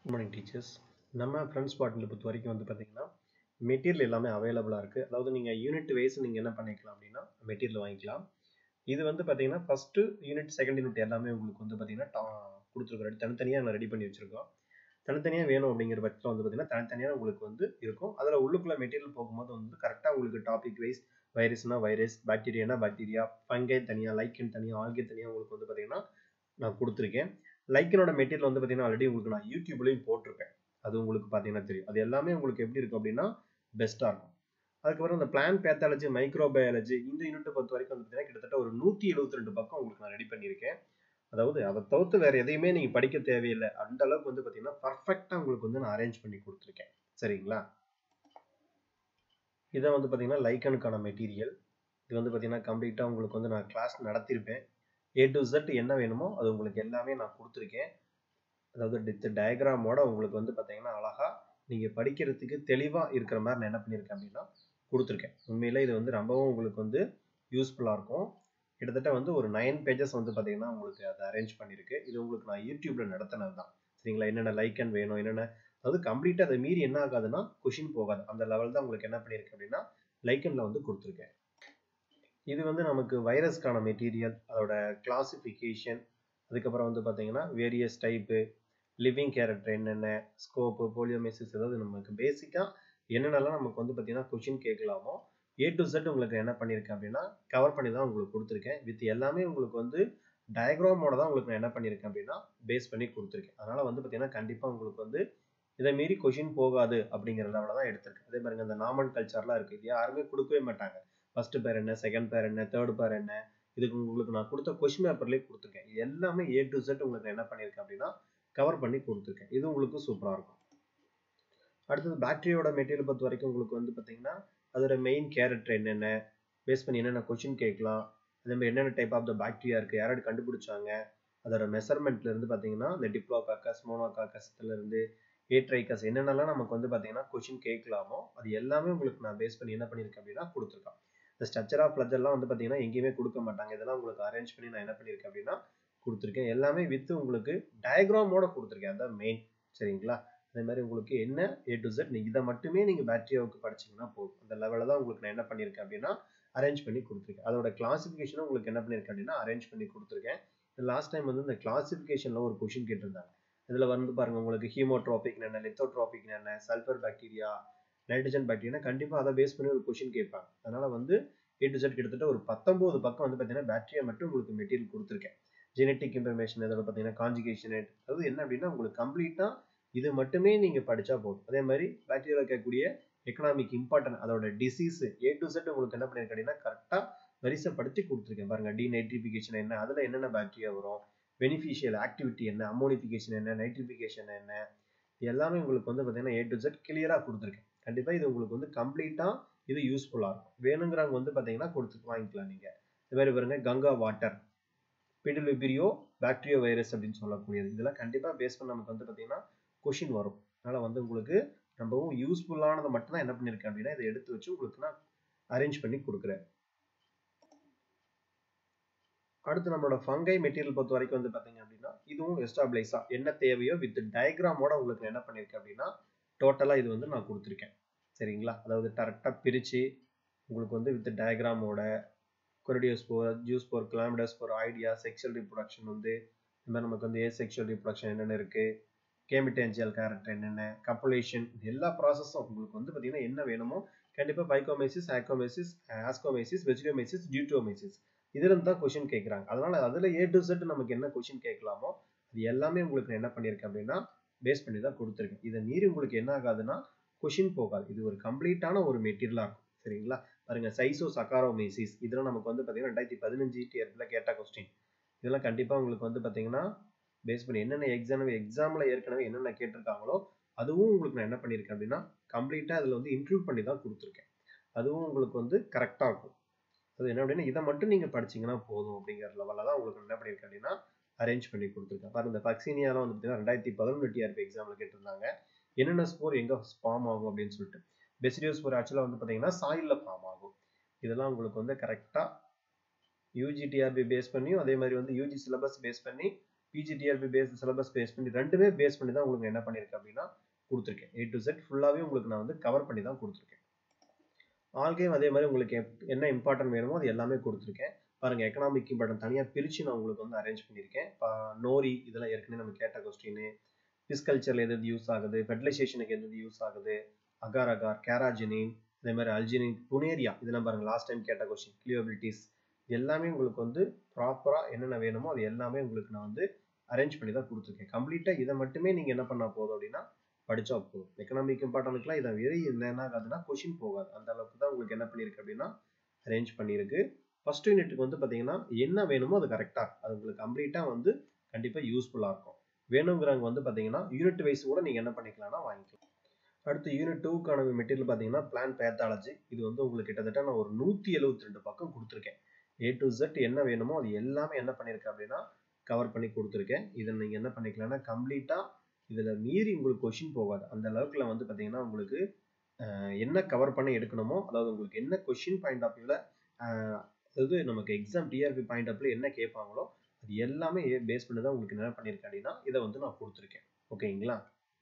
good morning teachers நம்ம friends பாட்டில் பொறுத்த வரைக்கும் வந்து பார்த்தீங்கன்னா மெட்டீரியல் எல்லாமே அவைலபிளாக இருக்குது அதாவது நீங்கள் யூனிட் வைஸ் நீங்கள் என்ன பண்ணிக்கலாம் அப்படின்னா மெட்டீரியல் வாங்கிக்கலாம் இது வந்து பார்த்தீங்கன்னா ஃபஸ்ட்டு யூனிட் செகண்ட் யூனிட் எல்லாமே உங்களுக்கு வந்து பார்த்தீங்கன்னா டா கொடுத்துருக்குறோம் தனித்தனியாக நான் ரெடி பண்ணி வச்சுருக்கோம் தனித்தனியாக வேணும் அப்படிங்கிற பட்சத்தில் வந்து பார்த்தீங்கன்னா தனித்தனியாக உங்களுக்கு வந்து இருக்கும் அதில் உள்ளுக்குள்ள மெட்டீரியல் போகும்போது வந்து கரெக்டாக உங்களுக்கு டாபிக் வைஸ் வைரஸ்னா வைரஸ் பாக்டீரியானா பாக்டீரியா ஃபங்கை தனியாக லைக்கன் தனியாக ஆல்கே தனியாக உங்களுக்கு வந்து பார்த்தீங்கன்னா நான் கொடுத்துருக்கேன் லைக்கனோட மெட்டீரியல் வந்து பார்த்தீங்கன்னா ஆல்ரெடி உங்களுக்கு நான் யூடியூப்லேயும் போட்டிருப்பேன் அது உங்களுக்கு பார்த்தீங்கன்னா தெரியும் அது எல்லாமே உங்களுக்கு எப்படி இருக்கும் அப்படின்னா பெஸ்ட்டாக இருக்கும் அதுக்கப்புறம் இந்த பிளான் பேத்தாலஜி மைக்ரோபயாலஜி இந்த யூனிட்டை பொறுத்த வரைக்கும் வந்து பார்த்தீங்கன்னா கிட்டத்தட்ட ஒரு நூற்றி எழுபத்தி ரெண்டு பக்கம் உங்களுக்கு நான் ரெடி பண்ணியிருக்கேன் அதாவது அதை தவிர்த்து வேறு எதையுமே நீங்கள் படிக்க தேவையில்லை அந்த அளவுக்கு வந்து பார்த்தீங்கன்னா பர்ஃபெக்டாக உங்களுக்கு வந்து நான் அரேஞ்ச் பண்ணி கொடுத்துருக்கேன் சரிங்களா இதை வந்து பார்த்தீங்கன்னா லைக்கனுக்கான மெட்டீரியல் இது வந்து பார்த்தீங்கன்னா கம்ப்ளீட்டாக உங்களுக்கு வந்து நான் கிளாஸ் நடத்தியிருப்பேன் ஏ டு Z என்ன வேணுமோ அது உங்களுக்கு எல்லாமே நான் கொடுத்துருக்கேன் அதாவது டித் டயக்ராமோட உங்களுக்கு வந்து பார்த்தீங்கன்னா அழகாக நீங்கள் படிக்கிறதுக்கு தெளிவாக இருக்கிற மாதிரி நான் என்ன பண்ணியிருக்கேன் அப்படின்னா கொடுத்துருக்கேன் உண்மையில் இது வந்து ரொம்பவும் உங்களுக்கு வந்து யூஸ்ஃபுல்லாக இருக்கும் கிட்டத்தட்ட வந்து ஒரு நைன் பேஜஸ் வந்து பார்த்தீங்கன்னா உங்களுக்கு அதை அரேஞ்ச் பண்ணியிருக்கு இது உங்களுக்கு நான் யூடியூப்ல நடத்தினது தான் சரிங்களா என்னென்ன லைக்கன் வேணும் என்னென்ன அதாவது கம்ப்ளீட்டாக அதை மீறி என்ன ஆகாதுன்னா கொஷின் போகாது அந்த லெவல் தான் உங்களுக்கு என்ன பண்ணியிருக்கு அப்படின்னா லைக்கனில் வந்து கொடுத்துருக்கேன் இது வந்து நமக்கு வைரஸ்க்கான மெட்டீரியல் அதோட கிளாசிஃபிகேஷன் அதுக்கப்புறம் வந்து பார்த்தீங்கன்னா வேரியஸ் டைப்பு லிவிங் கேரக்டர் என்னென்ன ஸ்கோப்பு போலியோமைசிஸ் ஏதாவது நமக்கு பேசிக்காக என்னென்னலாம் நமக்கு வந்து பார்த்தீங்கன்னா கொஷின் கேட்கலாமோ ஏ டு செட் உங்களுக்கு என்ன பண்ணியிருக்கேன் அப்படின்னா கவர் பண்ணி தான் உங்களுக்கு கொடுத்துருக்கேன் வித் எல்லாமே உங்களுக்கு வந்து டயக்ராமோட தான் உங்களுக்கு நான் என்ன பண்ணியிருக்கேன் அப்படின்னா பேஸ் பண்ணி கொடுத்துருக்கேன் அதனால் வந்து பார்த்தீங்கன்னா கண்டிப்பாக உங்களுக்கு வந்து இதை மீறி கொஷின் போகாது அப்படிங்கிற லெவலில் தான் எடுத்திருக்கேன் அதே மாதிரி இந்த நாமன் கல்ச்சர்லாம் இருக்குது இது யாருமே கொடுக்கவே மாட்டாங்க ஃபர்ஸ்ட் பேர் என்ன செகண்ட் பேர் என்ன தேர்ட் பேர் என்ன இதுக்கு உங்களுக்கு நான் கொடுத்த கொஷின் பேப்பர்லேயே கொடுத்துருக்கேன் இது எல்லாமே ஏ டு செட் உங்களுக்கு என்ன பண்ணியிருக்கேன் அப்படின்னா கவர் பண்ணி கொடுத்துருக்கேன் இது உங்களுக்கு சூப்பராக இருக்கும் அடுத்தது பேட்டரியோட மெட்டீரியல் பொறுத்த வரைக்கும் உங்களுக்கு வந்து பார்த்தீங்கன்னா அதோட மெயின் கேரக்டர் என்னென்ன பேஸ் பண்ணி என்னென்ன கொஷின் கேட்கலாம் அதே மாதிரி என்னென்ன டைப் ஆஃப் த பாக்டீரியா இருக்குது யாராவது கண்டுபிடிச்சாங்க அதோட மெஷர்மெண்ட்ல இருந்து பார்த்தீங்கன்னா இந்த டிப்ளோகாக்கஸ் மோனோகாக்கஸ்ல இருந்து ஏட்ரைக்கஸ் என்னென்னலாம் நமக்கு வந்து பார்த்தீங்கன்னா கொஷின் கேட்கலாமோ அது எல்லாமே உங்களுக்கு நான் பேஸ் பண்ணி என்ன பண்ணியிருக்கேன் அப்படின்னா கொடுத்துருக்கேன் இந்த ஸ்ட்ரக்சர் ஆஃப் எல்லாம் வந்து பார்த்தீங்கன்னா எங்கேயுமே கொடுக்க மாட்டாங்க இதெல்லாம் உங்களுக்கு அரேஞ்ச் பண்ணி நான் என்ன பண்ணியிருக்கேன் அப்படின்னா கொடுத்துருக்கேன் எல்லாமே வித் உங்களுக்கு டயக்ராமோட கொடுத்துருக்கேன் அதான் மெயின் சரிங்களா அதே மாதிரி உங்களுக்கு என்ன ஏ டு செட் நீங்கள் இதை மட்டுமே நீங்கள் பேட்டரியாவுக்கு படிச்சீங்கன்னா போதும் அந்த லெவலில் தான் உங்களுக்கு நான் என்ன பண்ணியிருக்கேன் அப்படின்னா அரேஞ்ச் பண்ணி கொடுத்துருக்கேன் அதோட கிளாசிஃபிகேஷனும் உங்களுக்கு என்ன பண்ணியிருக்கேன் அப்படின்னா அரேஞ்ச் பண்ணி கொடுத்துருக்கேன் லாஸ்ட் டைம் வந்து இந்த கிளாசிஃபிகேஷனில் ஒரு கொஷின் கேட்டிருந்தாங்க இதில் வந்து பாருங்க உங்களுக்கு ஹீமோட்ராபிக் என்ன லித்தோட்ராபிக் என்ன சல்ஃபர் பாக்டீரியா நைட்ரஜன் பாக்டீரியா கண்டிப்பாக அதை பேஸ் பண்ணி ஒரு கொஷின் கேட்பாங்க அதனால வந்து ஏ டு செட் கிட்டத்தட்ட ஒரு பத்தொம்போது பக்கம் வந்து பார்த்தீங்கன்னா பேட்டரியா மட்டும் உங்களுக்கு மெட்டீரியல் கொடுத்துருக்கேன் ஜெனட்டிக் இன்ஃபர்மேஷன் இதோட பார்த்தீங்கன்னா கான்ஜுகேஷன் அதாவது என்ன அப்படின்னா உங்களுக்கு கம்ப்ளீட்டாக இது மட்டுமே நீங்கள் படித்தா போதும் அதே மாதிரி பாக்டீரியாவில் இருக்கக்கூடிய எக்கனாமிக் இம்பார்ட்டன் அதோட டிசீஸ் ஏ டு செட் உங்களுக்கு என்ன பண்ணியிருக்கேன் அப்படின்னா கரெக்டாக வரிசைப்படுத்தி கொடுத்துருக்கேன் பாருங்க டிநைட்ரிஃபிகேஷன் என்ன அதில் என்னென்ன பாக்டீரியா வரும் பெனிஃபிஷியல் ஆக்டிவிட்டி என்ன அமோனிஃபிகேஷன் என்ன நைட்ரிஃபிகேஷன் என்ன இது எல்லாமே உங்களுக்கு வந்து பார்த்தீங்கன்னா ஏ டு செட் கிளியராக கொடுத்துருக்கேன் கண்டிப்பாக இது உங்களுக்கு வந்து கம்ப்ளீட்டாக இது யூஸ்ஃபுல்லாக இருக்கும் வேணுங்கிறவங்க வந்து பார்த்தீங்கன்னா கொடுத்து வாங்கிக்கலாம் நீங்கள் இது மாதிரி பாருங்க கங்கா வாட்டர் பிடிலிபிரியோ பாக்டீரியோ வைரஸ் அப்படின்னு சொல்லக்கூடியது இதெல்லாம் கண்டிப்பாக பேஸ் பண்ண நமக்கு வந்து பார்த்தீங்கன்னா கொஷின் வரும் அதனால் வந்து உங்களுக்கு ரொம்பவும் யூஸ்ஃபுல்லானதை மட்டும் தான் என்ன பண்ணியிருக்கேன் அப்படின்னா இதை எடுத்து வச்சு உங்களுக்கு நான் அரேஞ்ச் பண்ணி கொடுக்குறேன் அடுத்து நம்மளோட ஃபங்கை மெட்டீரியல் பொறுத்த வரைக்கும் வந்து பார்த்தீங்க அப்படின்னா இதுவும் எஸ்டாப்ளைஸா என்ன தேவையோ வித் டயக்ராமோட உங்களுக்கு என்ன பண்ணியிருக்கேன் அப்படின்னா டோட்டலாக இது வந்து நான் கொடுத்துருக்கேன் சரிங்களா அதாவது கரெக்டாக பிரித்து உங்களுக்கு வந்து வித் டயக்ராமோட கொரடியோஸ்போர் zoospore chlamydospore idea sexual reproduction வந்து இந்த மாதிரி நமக்கு வந்து ஏ செக்ஷுவல் ரிப்ரொடக்ஷன் என்னென்ன இருக்குது கேமிட்டேஞ்சியல் கேரக்டர் என்னென்ன கப்புலேஷன் எல்லா ப்ராசஸும் உங்களுக்கு வந்து பார்த்தீங்கன்னா என்ன வேணுமோ கண்டிப்பாக பைக்கோமைசிஸ் ஆக்கோமைசிஸ் ஆஸ்கோமைசிஸ் வெஜிடோமைசிஸ் டியூட்டோமைசிஸ் இதுல தான் கொஷின் கேட்குறாங்க அதனால அதில் ஏ டு செட் நமக்கு என்ன கொஷின் கேட்கலாமோ அது எல்லாமே உங்களுக்கு என்ன பண்ணியிருக்கேன் அப்படின்னா பேஸ் பண்ணி தான் கொடுத்துருக்கேன் இதை மீறி உங்களுக்கு என்ன ஆகாதுன்னா கொஷின் போகாது இது ஒரு கம்ப்ளீட்டான ஒரு மெட்டீரியலாக இருக்கும் சரிங்களா பாருங்க சைசோ சக்காரோமைசிஸ் இதெல்லாம் நமக்கு வந்து பார்த்தீங்கன்னா ரெண்டாயிரத்தி பதினஞ்சு டிஆர்பியில் கேட்ட கொஸ்டின் இதெல்லாம் கண்டிப்பாக உங்களுக்கு வந்து பார்த்தீங்கன்னா பேஸ் பண்ணி என்னென்ன எக்ஸாம் எக்ஸாமில் ஏற்கனவே என்னென்ன கேட்டிருக்காங்களோ அதுவும் உங்களுக்கு நான் என்ன பண்ணியிருக்கேன் அப்படின்னா கம்ப்ளீட்டாக அதில் வந்து இன்க்ளூட் பண்ணி தான் கொடுத்துருக்கேன் அதுவும் உங்களுக்கு வந்து கரெக்டாக இருக்கும் அது என்ன அப்படின்னா இதை மட்டும் நீங்கள் படிச்சீங்கன்னா போதும் அப்படிங்கிற லெவலில் தான் உங்களுக்கு என்ன பண்ணியிருக்கேன் அப்படின்னா அரேஞ்ச் பண்ணி கொடுத்துருக்கேன் பாருங்க இந்த பக்சீனியாலாம் வந்து பார்த்தீங்கன்னா ரெண்டாயிரத்தி பதினொன்று டிஆர்பி எக்ஸாமில் கேட்டிருந்தாங்க என்னென்ன ஸ்கோர் எங்கே ஃபார்ம் ஆகும் அப்படின்னு சொல்லிட்டு பெசிடியோ ஸ்கோர் ஆக்சுவலாக வந்து பார்த்தீங்கன்னா சாயிலில் ஃபார்ம் ஆகும் இதெல்லாம் உங்களுக்கு வந்து கரெக்டாக யூஜி டிஆர்பி பேஸ் பண்ணியும் அதே மாதிரி வந்து யூஜி சிலபஸ் பேஸ் பண்ணி பிஜிடிஆர்பி பேஸ் சிலபஸ் பேஸ் பண்ணி ரெண்டுமே பேஸ் பண்ணி தான் உங்களுக்கு என்ன பண்ணியிருக்கேன் அப்படின்னா கொடுத்துருக்கேன் ஏ டு செட் ஃபுல்லாகவே உங்களுக்கு நான் வந்து கவர் பண்ணி தான் கொடுத்துருக்கேன் ஆல்கேம் அதே மாதிரி உங்களுக்கு என்ன இம்பார்ட்டன்ட் வேணுமோ அது எல்லாமே கொடுத்துருக்கேன் பாருங்க எக்கனாமிக் இம்பார்ட்டன் தனியாக பிரித்து நான் உங்களுக்கு வந்து அரேஞ்ச் பண்ணியிருக்கேன் இப்போ நோரி இதெல்லாம் ஏற்கனவே நம்ம கேட்ட கொஸ்டின் பிஸ்கல்ச்சரில் எது யூஸ் ஆகுது ஃபெர்டிலைசேஷனுக்கு எது யூஸ் ஆகுது அகார் அகார் கேராஜினின் அதே மாதிரி அல்ஜினின் புனேரியா இதெல்லாம் பாருங்க லாஸ்ட் டைம் கேட்ட கொஸ்டின் கிளியோபிலிட்டிஸ் எல்லாமே உங்களுக்கு வந்து ப்ராப்பராக என்னென்ன வேணுமோ அது எல்லாமே உங்களுக்கு நான் வந்து அரேஞ்ச் பண்ணி தான் கொடுத்துருக்கேன் கம்ப்ளீட்டாக இதை மட்டுமே நீங்கள் என்ன பண்ணால் போதும் அப்படின்னா படித்தா போதும் எக்கனாமிக் இம்பார்ட்டனுக்குலாம் இதை வெறி என்ன ஆகாதுன்னா கொஷின் போகாது அந்த அளவுக்கு தான் உங்களுக்கு என்ன பண்ணியிருக்கு அப்படின்னா அரேஞ்ச் பண்ணியிருக்கு ஃபர்ஸ்ட் யூனிட்டுக்கு வந்து பார்த்தீங்கன்னா என்ன வேணுமோ அது கரெக்டாக அது உங்களுக்கு கம்ப்ளீட்டாக வந்து கண்டிப்பாக யூஸ்ஃபுல்லாக இருக்கும் வேணுங்கிறவங்க வந்து பார்த்தீங்கன்னா யூனிட் வைஸ் கூட நீங்கள் என்ன பண்ணிக்கலாம்னா வாங்கிக்கலாம் அடுத்து யூனிட் டூக்கான மெட்டீரியல் பார்த்தீங்கன்னா பிளான் பேத்தாலஜி இது வந்து உங்களுக்கு கிட்டத்தட்ட நான் ஒரு நூற்றி எழுபத்தி ரெண்டு பக்கம் கொடுத்துருக்கேன் ஏ டு ஜெட் என்ன வேணுமோ அது எல்லாமே என்ன பண்ணியிருக்கேன் அப்படின்னா கவர் பண்ணி கொடுத்துருக்கேன் இதை நீங்கள் என்ன பண்ணிக்கலாம்னா கம்ப்ளீட்டாக இதில் மீறி உங்களுக்கு கொஷின் போகாது அந்த அளவுக்குல வந்து பார்த்தீங்கன்னா உங்களுக்கு என்ன கவர் பண்ணி எடுக்கணுமோ அதாவது உங்களுக்கு என்ன கொஷின் பாயிண்ட் ஆஃப் வியூவில் அதாவது நமக்கு எக்ஸாம் டிஆர்பி பாயிண்ட் ஆஃப் என்ன கேட்பாங்களோ அது எல்லாமே பேஸ் பண்ணி தான் உங்களுக்கு என்ன பண்ணியிருக்கேன் அப்படின்னா இதை வந்து நான் கொடுத்துருக்கேன் ஓகேங்களா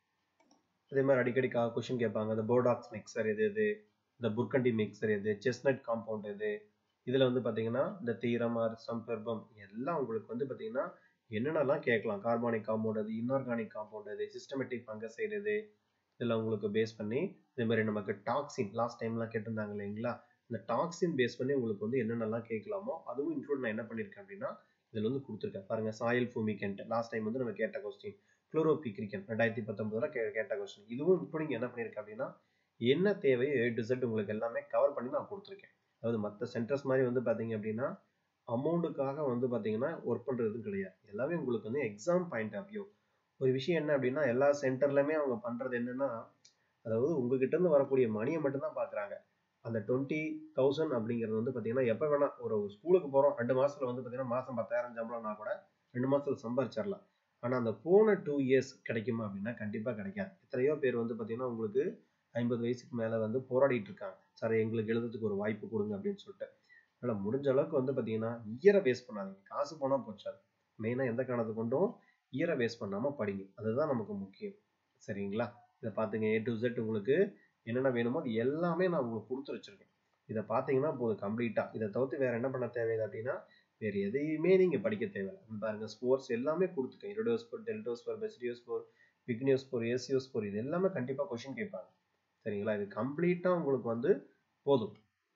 அதே மாதிரி அடிக்கடி கொஷின் கேட்பாங்க இந்த போர்டாக்ஸ் மிக்சர் எது எது இந்த புர்கண்டி மிக்சர் எது செஸ்னட் காம்பவுண்ட் எது இதில் வந்து பார்த்தீங்கன்னா இந்த தீரம் அரிசம் பெர்பம் எல்லாம் உங்களுக்கு வந்து பார்த்தீங்கன்னா என்னென்னலாம் கேட்கலாம் கார்பானிக் காம்பவுண்ட் அது இன்ஆர்கானிக் காம்பவுண்ட் அது சிஸ்டமேட்டிக் ஃபங்கசைடு இது இதெல்லாம் உங்களுக்கு பேஸ் பண்ணி இதே மாதிரி நமக்கு டாக்ஸின் லாஸ்ட் டைம்லாம் கேட்டிருந்தாங்க இல்லைங்களா இந்த டாக்ஸின் பேஸ் பண்ணி உங்களுக்கு வந்து என்னென்னலாம் கேட்கலாமோ அதுவும் இன்க்ளூட் நான் என்ன பண்ணியிருக்கேன் அப்படின்னா இதில் வந்து கொடுத்துருக்கேன் பாருங்க சாயில் ஃபூமிகென்ட் லாஸ்ட் டைம் வந்து நம்ம கேட்ட கொஸ்டின் குளோரோபிக்ரிக்கன் ரெண்டாயிரத்தி பத்தொன்பதுல கே கேட்ட கொஸ்டின் இதுவும் இப்போ நீங்கள் என்ன பண்ணியிருக்கேன் அப்படின்னா என்ன தேவையோ ஏ டு செட் உங்களுக்கு எல்லாமே கவர் பண்ணி நான் கொடுத்துருக்கேன் அதாவது மற்ற சென்டர்ஸ் மாதிரி வந்து பார்த்தீங்க அப்படின்னா அமௌண்ட்டுக்காக வந்து பார்த்தீங்கன்னா ஒர்க் பண்ணுறதும் கிடையாது எல்லாமே உங்களுக்கு வந்து எக்ஸாம் பாயிண்ட் ஆஃப் வியூ ஒரு விஷயம் என்ன அப்படின்னா எல்லா சென்டர்லையுமே அவங்க பண்ணுறது என்னன்னா அதாவது உங்ககிட்ட இருந்து வரக்கூடிய மணியை மட்டும்தான் பார்க்குறாங்க அந்த டுவெண்ட்டி தௌசண்ட் அப்படிங்கிறது வந்து பார்த்தீங்கன்னா எப்போ வேணா ஒரு ஸ்கூலுக்கு போகிறோம் ரெண்டு மாதத்தில் வந்து பார்த்தீங்கன்னா மாதம் பத்தாயிரம் சம்பளம்னா கூட ரெண்டு மாதத்தில் சம்பாரிச்சிடலாம் ஆனால் அந்த போன டூ இயர்ஸ் கிடைக்குமா அப்படின்னா கண்டிப்பாக கிடைக்காது எத்தனையோ பேர் வந்து பார்த்தீங்கன்னா உங்களுக்கு ஐம்பது வயசுக்கு மேலே வந்து போராடிட்டு இருக்காங்க சார் எங்களுக்கு எழுதுறதுக்கு ஒரு வாய்ப்பு கொடுங்க அப்படின்னு சொல்லிட்டு அதனால் முடிஞ்ச அளவுக்கு வந்து பார்த்தீங்கன்னா இயரை வேஸ்ட் பண்ணாதீங்க காசு போனால் போச்சாது மெயினாக எந்த காரணத்தை கொண்டும் இயரை வேஸ்ட் பண்ணாமல் படிங்க அதுதான் நமக்கு முக்கியம் சரிங்களா இதை பார்த்துங்க ஏ டு ஜெட் உங்களுக்கு என்னென்ன வேணுமோ அது எல்லாமே நான் உங்களுக்கு கொடுத்து வச்சிருக்கேன் இதை பார்த்தீங்கன்னா போதும் கம்ப்ளீட்டாக இதை தவிர்த்து வேற என்ன பண்ண தேவையில்லை அப்படின்னா வேறு எதையுமே நீங்கள் படிக்க தேவையில்லை பாருங்க ஸ்போர்ட்ஸ் எல்லாமே கொடுத்துருக்கேன் இரடோஸ்போர் டெல்டோஸ்போர் பெஸ்டியோஸ்போர் பிக்னியோஸ்போர் ஏசியோஸ்போர் இது எல்லாமே கண்டிப்பாக கொஷின் கேட்பாங்க சரிங்களா இது கம்ப்ளீட்டாக உங்களுக்கு வந்து போதும்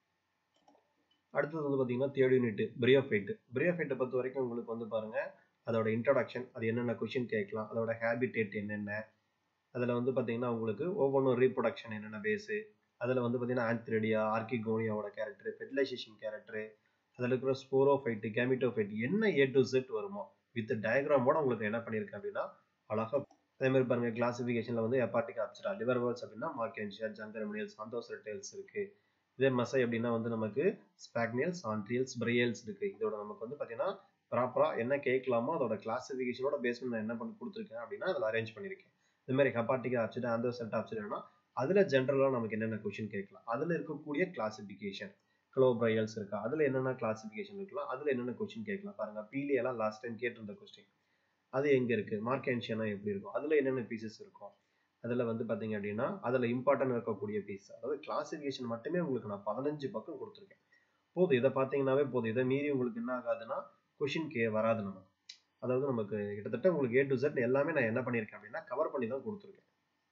அடுத்தது வந்து பார்த்தீங்கன்னா தேர்ட் யூனிட் பிரியோஃபைட் பிரியோஃபைட்டை பொறுத்த வரைக்கும் உங்களுக்கு வந்து பாருங்க அதோட இன்ட்ரடக்ஷன் அது என்னென்ன கொஷின் கேட்கலாம் அதோட ஹேபிடேட் என்னென்ன அதில் வந்து பார்த்தீங்கன்னா உங்களுக்கு ஒவ்வொன்றும் ரீப்ரொடக்ஷன் என்னென்ன பேஸு அதில் வந்து பார்த்தீங்கன்னா ஆந்த்ரெடியா ஆர்கிகோனியாவோட கேரக்டர் ஃபெர்டிலைசேஷன் கேரக்டர் அதில் இருக்கிற ஸ்போரோஃபைட்டு கேமிட்டோஃபைட் என்ன ஏ டு செட் வருமோ வித் டயக்ராமோட உங்களுக்கு என்ன பண்ணியிருக்கேன் அப்படின்னா அழகாக அதே மாதிரி பாருங்க கிளாசிஃபிகேஷனில் வந்து எப்பாட்டிக் ஆப்சரா லிவர் வேர்ட்ஸ் அப்படின்னா மார்க்கென்ஷியா ஜங்கரமினியல்ஸ் சாந்தோஸ் ரெட்டைல்ஸ் இருக்கு இதே மசை அப்படின்னா வந்து நமக்கு ஸ்பாக்னியல்ஸ் ஆன்ட்ரியல்ஸ் பிரையல்ஸ் இருக்கு இதோட நமக்கு வந்து பார்த்தீங்கன்னா ப்ராப்பராக என்ன கேட்கலாமோ அதோட கிளாசிஃபிகேஷனோட பேஸ் பண்ணி நான் என்ன பண்ணி கொடுத்துருக்கேன் அப்படின்னா அதில் அரேஞ்ச் பண்ணியிருக்கேன் இது மாதிரி ஹெப்பாட்டிக் ஆப்சிட் ஆந்தோசெட் ஆப்சிட்னா அதில் ஜென்ரலாக நமக்கு என்னென்ன கொஷின் கேட்கலாம் அதில் இருக்கக்கூடிய கிளாசிஃபிகேஷன் க்ளோப்ரையல்ஸ் இருக்கா அதில் என்னென்ன கிளாசிஃபிகேஷன் இருக்கலாம் அதில் என்னென்ன கொஷின் கேட்கலாம் பாருங்க பீலியெல்லாம் லாஸ்ட் டைம் கேட்டிருந்த கொஸ்டின் அது எங்கே இருக்குது மார்க்கென்ஷியனா எப்படி இருக்கும் அதில் என்னென்ன பீசஸ் இருக்கும் அதில் வந்து பார்த்தீங்க அப்படின்னா அதில் இம்பார்ட்டன்ட் இருக்கக்கூடிய பீஸ் அதாவது கிளாசிஃபிகேஷன் மட்டுமே உங்களுக்கு நான் பதினஞ்சு பக்கம் கொடுத்துருக்கேன் போதும் இதை பார்த்தீங்கன்னாவே போதும் இதை மீறி உங்களுக்கு என்ன ஆகாதுன்னா கொஷின் கே வராது நமக்கு அதாவது நமக்கு கிட்டத்தட்ட உங்களுக்கு ஏ டு செட் எல்லாமே நான் என்ன பண்ணியிருக்கேன் அப்படின்னா கவர் பண்ணி தான் கொடுத்துருக்கேன்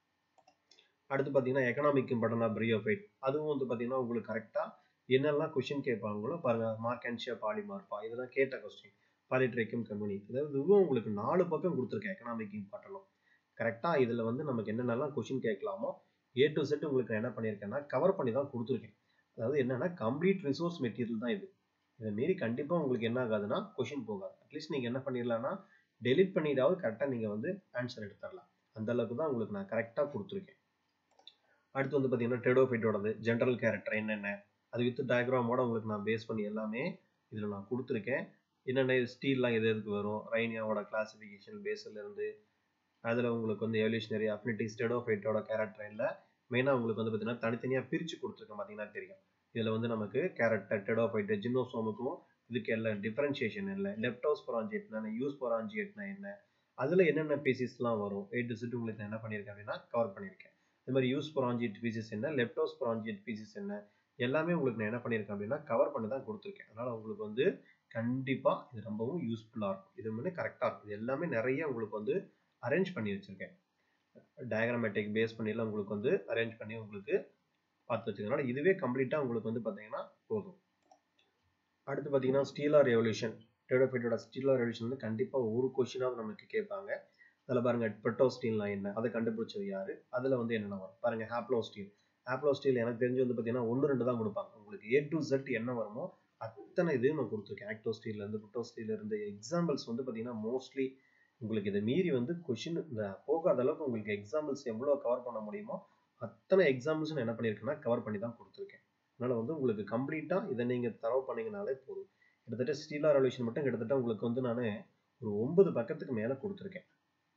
அடுத்து பார்த்தீங்கன்னா எக்கனாமிக் இம்பார்ட்டன்ட் ஆஃப் பிரியோஃபைட் அதுவும் வந்து பார்த்தீங்கன்னா உங்களுக்கு கரெக்டாக என்னெல்லாம் கொஷின் கேட்பாங்களோ பாருங்க மார்க்கன்ஷியா பாலிமார்பா இதெல்லாம் கேட்ட கொஸ்டின் பாலிட்ரிக்கம் கம்பெனி அதாவது இதுவும் உங்களுக்கு நாலு பக்கம் கொடுத்துருக்கேன் எக்கனாமிக் இம்பார்ட்டனும் கரெக்டாக இதில் வந்து நமக்கு என்னென்னலாம் கொஷின் கேட்கலாமோ ஏ டு செட் உங்களுக்கு என்ன பண்ணியிருக்கேன்னா கவர் பண்ணி தான் கொடுத்துருக்கேன் அதாவது என்னன்னா கம்ப்ளீட் ரிசோர்ஸ் மெட்டீரியல் தான் இது இதை மீறி கண்டிப்பாக உங்களுக்கு என்ன ஆகாதுன்னா கொஷின் போகாது அட்லீஸ்ட் நீங்கள் என்ன பண்ணிடலாம்னா டெலிட் பண்ணிட்டாவது கரெக்டாக நீங்கள் வந்து ஆன்சர் எடுத்துடலாம் அந்த அளவுக்கு தான் உங்களுக்கு நான் கரெக்டாக கொடுத்துருக்கேன் அடுத்து வந்து பார்த்தீங்கன்னா டெடோஃபைட்டோடது ஜென்ரல் கேரக்டர் என்னென்ன அது வித் டயக்ராமோட உங்களுக்கு நான் பேஸ் பண்ணி எல்லாமே இதில் நான் கொடுத்துருக்கேன் என்னென்ன ஸ்டீல்லாம் எது எதுக்கு வரும் ரைனியாவோட கிளாசிஃபிகேஷன் பேஸில் இருந்து அதில் உங்களுக்கு வந்து எவல்யூஷனரி அஃபினிட்டி ஸ்டெடோஃபைட்டோட கேரக்டர் இல்லை மெயினாக உங்களுக்கு வந்து பார்த்தீங்கன்னா தனித்தனியாக பிரித்து கொடுத்துருக்கேன் பார்த்தீங்கன்னா தெரியும் இதில் வந்து நமக்கு கேரக்டர் டெடோஃபைட்டு ஜிம்னோசோமுக்கும் இதுக்கு எல்லாம் டிஃபரன்ஷியேஷன் இல்லை லெப்டோஸ் பொராஞ்சியட்னா என்ன யூஸ் பொராஞ்சியட்னா என்ன அதில் என்னென்ன பீசிஸ்லாம் வரும் ஏ டு செட் உங்களுக்கு நான் என்ன பண்ணியிருக்கேன் அப்படின்னா கவர் பண்ணியிருக்கேன் இந்த மாதிரி யூஸ் பொராஞ்சியட் பீசஸ் என்ன லெப்டோஸ் பொராஞ்சியட் பீசஸ் என்ன எல்லாமே உங்களுக்கு நான் என்ன பண்ணியிருக்கேன் அப்படின்னா கவர் பண்ணி தான் கொடுத்துருக்கேன் அதனால் உங்களுக்கு வந்து கண்டிப்பாக இது ரொம்பவும் யூஸ்ஃபுல்லாக இருக்கும் இது வந்து கரெக்டாக இருக்கும் இது எல்லாமே நிறைய உங்களுக்கு வந்து அரேஞ்ச் பண்ணி வச்சுருக்கேன் டயக்ராமேட்டிக் பேஸ் பண்ணிலாம் உங்களுக்கு வந்து அரேஞ்ச் பண்ணி உங்களுக்கு பார்த்து வச்சுக்கனால இதுவே கம்ப்ளீட்டாக உங்களுக்கு வந்து பார்த்தீங்கன்னா போதும் அடுத்து பார்த்தீங்கன்னா ஸ்டீலார் ரெவல்யூஷன் டெவலப்மெண்ட்டோட ஸ்டீலார் ரெவல்யூஷன் வந்து கண்டிப்பாக ஒரு கொஷினாவது நமக்கு கேட்பாங்க அதில் பாருங்க பெட்டோ ஸ்டீல்னா என்ன அதை கண்டுபிடிச்சது யாரு அதில் வந்து என்னென்ன வரும் பாருங்க ஹாப்ளோ ஸ்டீல் ஹாப்ளோ ஸ்டீல் எனக்கு தெரிஞ்சு வந்து பார்த்தீங்கன்னா ஒன்று ரெண்டு தான் கொடுப்பாங்க உங்களுக்கு ஏ டு செட் என்ன வருமோ அத்தனை இதையும் நான் கொடுத்துருக்கேன் ஆக்டோ ஸ்டீல்லேருந்து புட்டோ ஸ்டீல்லேருந்து எக்ஸாம்பிள்ஸ் வந்து பார்த்தீங்கன்னா மோஸ்ட்லி உங்களுக்கு இதை மீறி வந்து கொஷின் இந்த போகாத அளவுக்கு உங்களுக்கு எக்ஸாம்பிள்ஸ் எவ்வளோ கவர் பண்ண முடியுமோ அத்தனை எக்ஸாம்பிள்ஸும் என்ன பண்ணியிருக்கேன்னா கவர் பண்ணி தான் கொடுத்துருக்கேன் அதனால் வந்து உங்களுக்கு கம்ப்ளீட்டாக இதை நீங்கள் தரவு பண்ணீங்கனாலே போதும் கிட்டத்தட்ட ஸ்டீலா ரெவல்யூஷன் மட்டும் கிட்டத்தட்ட உங்களுக்கு வந்து நான் ஒரு ஒன்பது பக்கத்துக்கு மேலே கொடுத்துருக்கேன்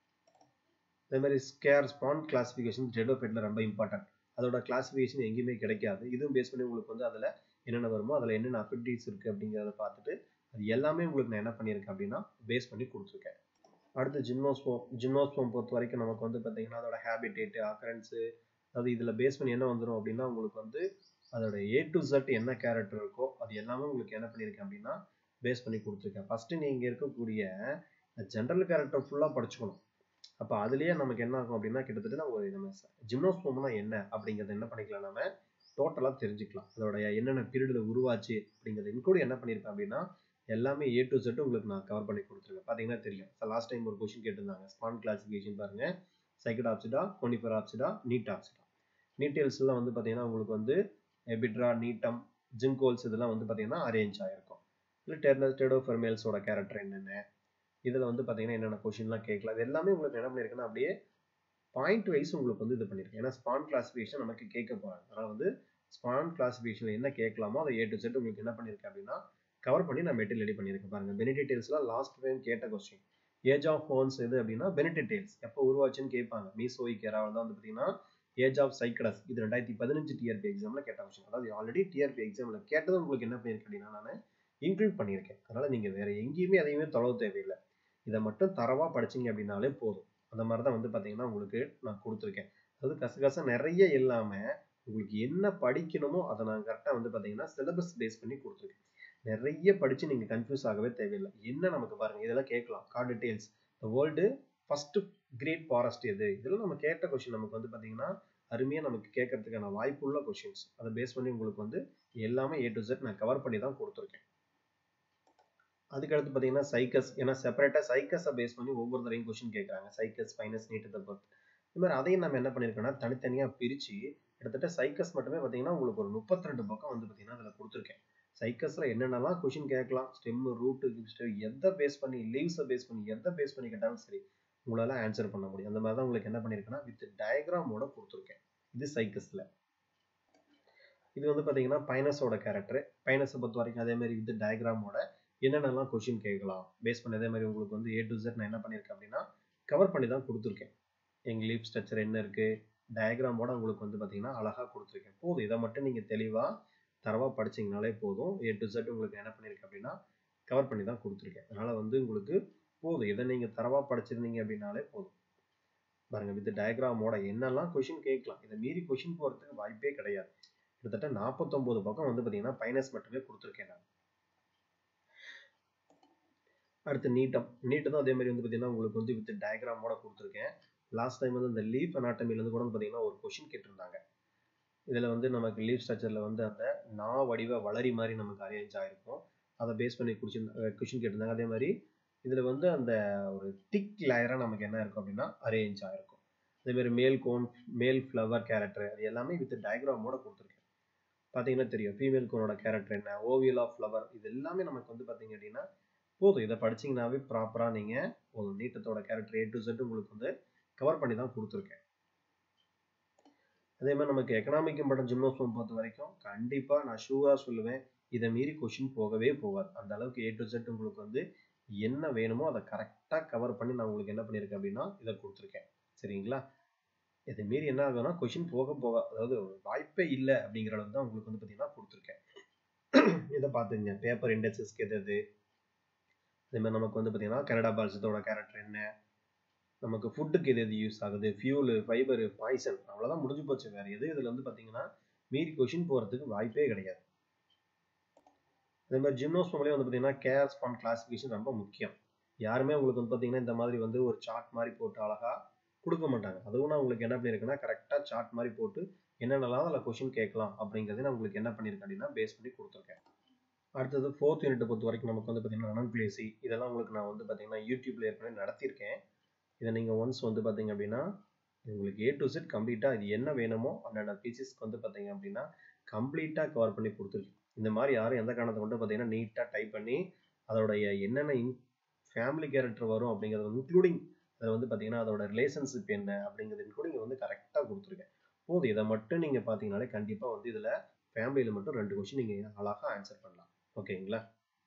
அதே மாதிரி ஸ்கேர் ஸ்பான் கிளாசிஃபிகேஷன் ஜெடோபெட்டில் ரொம்ப இம்பார்ட்டன்ட் அதோட கிளாசிஃபிகேஷன் எங்கேயுமே கிடைக்காது இதுவும் பேஸ் பண்ணி உங்களுக்கு வந்து அதில் என்னென்ன வருமோ அதில் என்னென்ன அஃபினிட்டிஸ் இருக்குது அப்படிங்கிறத பார்த்துட்டு அது எல்லாமே உங்களுக்கு நான் என்ன பண்ணியிருக்கேன் அப்படின்னா பேஸ் பண்ணி கொடுத்துருக்கேன் அடுத்து ஜிம்னோஸ்போம் ஜிம்னோஸ்போம் பொறுத்த வரைக்கும் நமக்கு வந்து பார்த்தீங்கன்னா அதோட ஹேபிடேட்டு ஆக்கரன்ஸு அது இதில் பேஸ் பண்ணி என்ன வந்துடும் அப்படின்னா உங்களுக்கு வந்து அதோட ஏ டு ஜெட் என்ன கேரக்டர் இருக்கோ அது எல்லாமே உங்களுக்கு என்ன பண்ணியிருக்கேன் அப்படின்னா பேஸ் பண்ணி கொடுத்துருக்கேன் ஃபஸ்ட்டு நீங்கள் இருக்கக்கூடிய ஜென்ரல் கேரக்டர் ஃபுல்லாக படிச்சுக்கணும் அப்போ அதுலேயே நமக்கு என்ன ஆகும் அப்படின்னா கிட்டத்தட்ட ஒரு நம்ம ஜிம்னோஸ்போம்னா என்ன அப்படிங்கிறத என்ன பண்ணிக்கலாம் நம்ம டோட்டலாக தெரிஞ்சுக்கலாம் அதோட என்னென்ன பீரியடில் உருவாச்சு அப்படிங்கிறது இன்க்ளூட் என்ன பண்ணியிருப்பேன் அப்படின்னா எல்லாமே ஏ டு செட் உங்களுக்கு நான் கவர் பண்ணி கொடுத்துருக்கேன் பார்த்தீங்கன்னா தெரியும் லாஸ்ட் டைம் ஒரு கொஷின் கேட்டிருந்தாங்க ஸ்பான் கிளாசிஃபிகேஷன் பாருங்க சைக்கட் ஆப்சிடா கோனிஃபர் ஆப்சிடா நீட் ஆப்சிடா நீட்டெல்ஸ்லாம் வந்து பார்த்தீங்கன்னா உங்களுக்கு வந்து எபிட்ரா நீட்டம் ஜிங்கோல்ஸ் இதெல்லாம் வந்து பார்த்தீங்கன்னா அரேஞ்ச் ஆகிருக்கும் இல்லை டெர்னல் டெடோஃபெர்மேல்ஸோட கேரக்டர் என்னென்ன இதில் வந்து பார்த்தீங்கன்னா என்னென்ன கொஷின்லாம் கேட்கலாம் இது எல்லாமே உங்களுக்கு என்ன பண்ணியிருக்குன்னா அப்படியே பாயிண்ட் வைஸ் உங்களுக்கு வந்து இது பண்ணியிருக்கேன் ஏன்னா ஸ்பான் கிளாசிஃபிகேஷன் நமக்கு கேட்க போகிறாங்க அதனால் வந்து ஸ்பான் கிளாசிஃபிகேஷன் என்ன கேட்கலாமோ அதை ஏ டு செட் உங்களுக்கு என்ன பண்ணியிருக்கேன் அப்படின்னா கவர் பண்ணி நான் மெட்டீரியல் ரெடி பண்ணியிருக்கேன் பாருங்க பெனிடெயில்ஸ்லாம் லாஸ்ட் டைம் கேட்ட கொஸ்டின் ஏஜ் ஆஃப் ஹோன்ஸ் எது அப்படின்னா பெனிடெயில்ஸ் எப்போ உருவாச்சுன்னு கேட்பாங்க மீசோயிக் எராவில் தான் வந்து பார்த்தீங்கன்னா ஏஜ் ஆஃப் சைக்கடஸ் இது ரெண்டாயிரத்தி பதினஞ்சு டிஆர்பி எக்ஸாமில் கேட்ட கொஸ்டின் அதாவது ஆல்ரெடி டிஆர்பி எக்ஸாமில் கேட்டது உங்களுக்கு என்ன பண்ணியிருக்கேன் அப்படின்னா நான் இன்க்ளூட் பண்ணியிருக்கேன் அதனால் நீங்கள் வேறு எங்கேயுமே அதையுமே தொலைவு தேவையில்லை இதை மட்டும் தரவாக படிச்சிங்க அப்படின்னாலே போதும் அந்த மாதிரி தான் வந்து பார்த்தீங்கன்னா உங்களுக்கு நான் கொடுத்துருக்கேன் அதாவது கசகச நிறைய இல்லாமல் உங்களுக்கு என்ன படிக்கணுமோ அதை நான் கரெக்டாக வந்து பார்த்தீங்கன்னா சிலபஸ் பேஸ் பண்ணி கொடுத்துருக்கேன் நிறைய படித்து நீங்கள் கன்ஃபியூஸ் ஆகவே தேவையில்லை என்ன நமக்கு பாருங்கள் இதெல்லாம் கேட்கலாம் card details the world first great forest எது இதெல்லாம் நம்ம கேட்ட கொஷின் நமக்கு வந்து பார்த்தீங்கன்னா அருமையாக நமக்கு கேட்கறதுக்கான வாய்ப்புள்ள கொஷின்ஸ் அதை பேஸ் பண்ணி உங்களுக்கு வந்து எல்லாமே ஏ டு செட் நான் கவர் பண்ணி தான் கொடுத்துருக்கேன் அதுக்கடுத்து பார்த்தீங்கன்னா சைக்கஸ் ஏன்னா செப்பரேட்டாக சைக்கஸை பேஸ் பண்ணி ஒவ்வொரு தடையும் கொஷின் கேட்குறாங்க சைக்கஸ் ஃபைனஸ் நீட்டத்தை பொறுத்து இது மாதிரி அதையும் நம்ம என்ன பண்ணியிருக்கோம்னா தனித்தனியாக பிரித்து கிட்டத்தட்ட சைக்கஸ் மட்டுமே பார்த்தீங்கன்னா உங்களுக்கு ஒரு முப்பத்தி ரெண்டு பக்கம் வந்து பார்த்தீங்கன்னா அதில் கொடுத்துருக்கேன் சைக்கஸில் என்னென்னலாம் கொஷின் கேட்கலாம் ஸ்டெம்மு ரூட்டு எதை பேஸ் பண்ணி லீவ்ஸை பேஸ் பண்ணி எதை பேஸ் பண்ணி கேட்டாலும் சரி உங்களால் ஆன்சர் பண்ண முடியும் அந்த மாதிரி தான் உங்களுக்கு என்ன பண்ணியிருக்கேன்னா வித் டயக்ராமோட கொடுத்துருக்கேன் இது சைக்கஸில் இது வந்து பார்த்தீங்கன்னா பைனஸோட கேரக்டர் பைனஸை பொறுத்த வரைக்கும் அதே மாதிரி வித் டயக்ராமோட என்னென்னலாம் கொஷின் கேட்கலாம் பேஸ் பண்ணி அதே மாதிரி உங்களுக்கு வந்து ஏ டு செட் நான் என்ன பண்ணியிருக்கேன் அப்படின்னா கவர் பண்ணி தான் கொடுத்துருக்கேன் எங்கள் லீப் ஸ்ட்ரக்சர் என்ன இருக்குது டயக்ராமோட உங்களுக்கு வந்து பார்த்தீங்கன்னா அழகாக கொடுத்துருக்கேன் போதும் இதை மட்டும் நீங்கள் தெளிவாக தரவாக படிச்சிங்கனாலே போதும் ஏ டு செட் உங்களுக்கு என்ன பண்ணியிருக்கேன் அப்படின்னா கவர் பண்ணி தான் கொடுத்துருக்கேன் அதனால் வந்து உங்களுக்கு போதும் இதை நீங்கள் தரவாக படிச்சிருந்தீங்க அப்படின்னாலே போதும் பாருங்க வித் டயக்ராமோட என்னெல்லாம் கொஷின் கேட்கலாம் இதை மீறி கொஷின் போகிறதுக்கு வாய்ப்பே கிடையாது கிட்டத்தட்ட நாற்பத்தொம்போது பக்கம் வந்து பார்த்தீங்கன்னா பைனஸ் மட்டுமே கொடுத்துருக்கேன் நான் அடுத்து நீட்டம் நீட்டு தான் அதே மாதிரி வந்து பார்த்தீங்கன்னா உங்களுக்கு வந்து வித் டயக்ராமோட கொடுத்துருக்கேன் லாஸ்ட் டைம் வந்து இந்த லீஃப் அனாட்டமிலேருந்து கூட பார்த்தீங்கன்னா ஒரு கொஷின் கேட்டிருந்தாங்க இதில் வந்து நமக்கு லீஃப் ஸ்ட்ரக்சரில் வந்து அந்த நா வடிவ வளரி மாதிரி நமக்கு அரேஞ்ச் ஆகிருக்கும் அதை பேஸ் பண்ணி கொஷின் கொஷின் கேட்டிருந்தாங்க அதே மாதிரி இதில் வந்து அந்த ஒரு திக் லேயராக நமக்கு என்ன இருக்கும் அப்படின்னா அரேஞ்ச் ஆகிருக்கும் அதேமாதிரி மேல் கோன் மேல் ஃப்ளவர் கேரக்டர் அது எல்லாமே வித் டயக்ராமோட கொடுத்துருக்கேன் பார்த்தீங்கன்னா தெரியும் ஃபீமேல் கோனோட கேரக்டர் என்ன ஓவியல் ஆஃப் ஃப்ளவர் இது எல்லாமே நமக்கு வந்து பார்த்தீங்க அப்படின்னா போதும் இதை படிச்சிங்கனாவே ப்ராப்பராக நீங்கள் போதும் நீட்டத்தோட கேரக்டர் ஏ டு செட் உங்களுக்கு வந்து கவர் பண்ணி தான் கொடுத்துருக்கேன் அதே மாதிரி நமக்கு எக்கனாமிக் இம்பார்ட்டன் ஜிம்னோஸ்பம் பொறுத்த வரைக்கும் கண்டிப்பாக நான் ஷூவாக சொல்லுவேன் இதை மீறி கொஷின் போகவே போகாது அந்த அளவுக்கு ஏ டு செட் உங்களுக்கு வந்து என்ன வேணுமோ அதை கரெக்டாக கவர் பண்ணி நான் உங்களுக்கு என்ன பண்ணியிருக்கேன் அப்படின்னா இதை கொடுத்துருக்கேன் சரிங்களா இதை மீறி என்ன ஆகும்னா கொஷின் போக போக அதாவது வாய்ப்பே இல்லை அப்படிங்கிற அளவுக்கு தான் உங்களுக்கு வந்து பார்த்தீங்கன்னா கொடுத்துருக்கேன் இதை பார்த்துங்க பேப்பர் இண்டெக்ஸஸ்க்கு எது எது அதே மாதிரி நமக்கு வந்து பார்த்தீங்கன்னா கனடா பால்சத்தோட கேரக்டர் என்ன நமக்கு ஃபுட்டுக்கு எது எது யூஸ் ஆகுது ஃபியூலு ஃபைபரு பாய்சன் அவ்வளோதான் முடிஞ்சு போச்சு வேறு எது இதில் வந்து பார்த்தீங்கன்னா மீறி கொஷின் போகிறதுக்கு வாய்ப்பே கிடையாது அதே மாதிரி ஜிம்னோஸ்பம்லேயே வந்து பார்த்தீங்கன்னா கேர் ஸ்பான் கிளாசிஃபிகேஷன் ரொம்ப முக்கியம் யாருமே உங்களுக்கு வந்து பார்த்தீங்கன்னா இந்த மாதிரி வந்து ஒரு சார்ட் மாதிரி போட்டு அழகா கொடுக்க மாட்டாங்க அதுவும் நான் உங்களுக்கு என்ன பண்ணியிருக்கேன்னா கரெக்டாக சார்ட் மாதிரி போட்டு என்னென்னலாம் அதில் கொஷின் கேட்கலாம் அப்படிங்கிறத நான் உங்களுக்கு என்ன பண்ணியிருக்கேன் அப்படின்னா பேஸ் பண்ணி கொடுத்துருக்கேன் அடுத்தது ஃபோர்த் யூனிட்டை பொறுத்த வரைக்கும் நமக்கு வந்து பார்த்தீங்கன்னா நனன்பிளேசி இதெல்லாம் உங்களுக்கு நான் வந்து பார்த்தீங்கன்னா யூடியூப்ல ஏற்கனவே நடத்தியிருக்கேன் இதை நீங்கள் ஒன்ஸ் வந்து பார்த்தீங்க அப்படின்னா உங்களுக்கு ஏ டு செட் கம்ப்ளீட்டாக இது என்ன வேணுமோ அந்தந்த பீசஸ்க்கு வந்து பார்த்தீங்க அப்படின்னா கம்ப்ளீட்டாக கவர் பண்ணி கொடுத்துருக்கு இந்த மாதிரி யாரும் எந்த காரணத்தை கொண்டு பார்த்தீங்கன்னா நீட்டாக டைப் பண்ணி அதோடைய என்னென்ன இன் ஃபேமிலி கேரக்டர் வரும் அப்படிங்கிறது இன்க்ளூடிங் அதில் வந்து பார்த்தீங்கன்னா அதோட ரிலேஷன்ஷிப் என்ன அப்படிங்கிறது இன்க்ளூடிங் வந்து கரெக்டாக கொடுத்துருக்கேன் போதும் இதை மட்டும் நீங்கள் பார்த்தீங்கனாலே கண்டிப்பாக வந்து இதில் ஃபேமிலியில் மட்டும் ரெண்டு கொஸ்டின் நீங்கள் அழகாக ஆன்சர் பண்ணலாம் ஓகேங்களா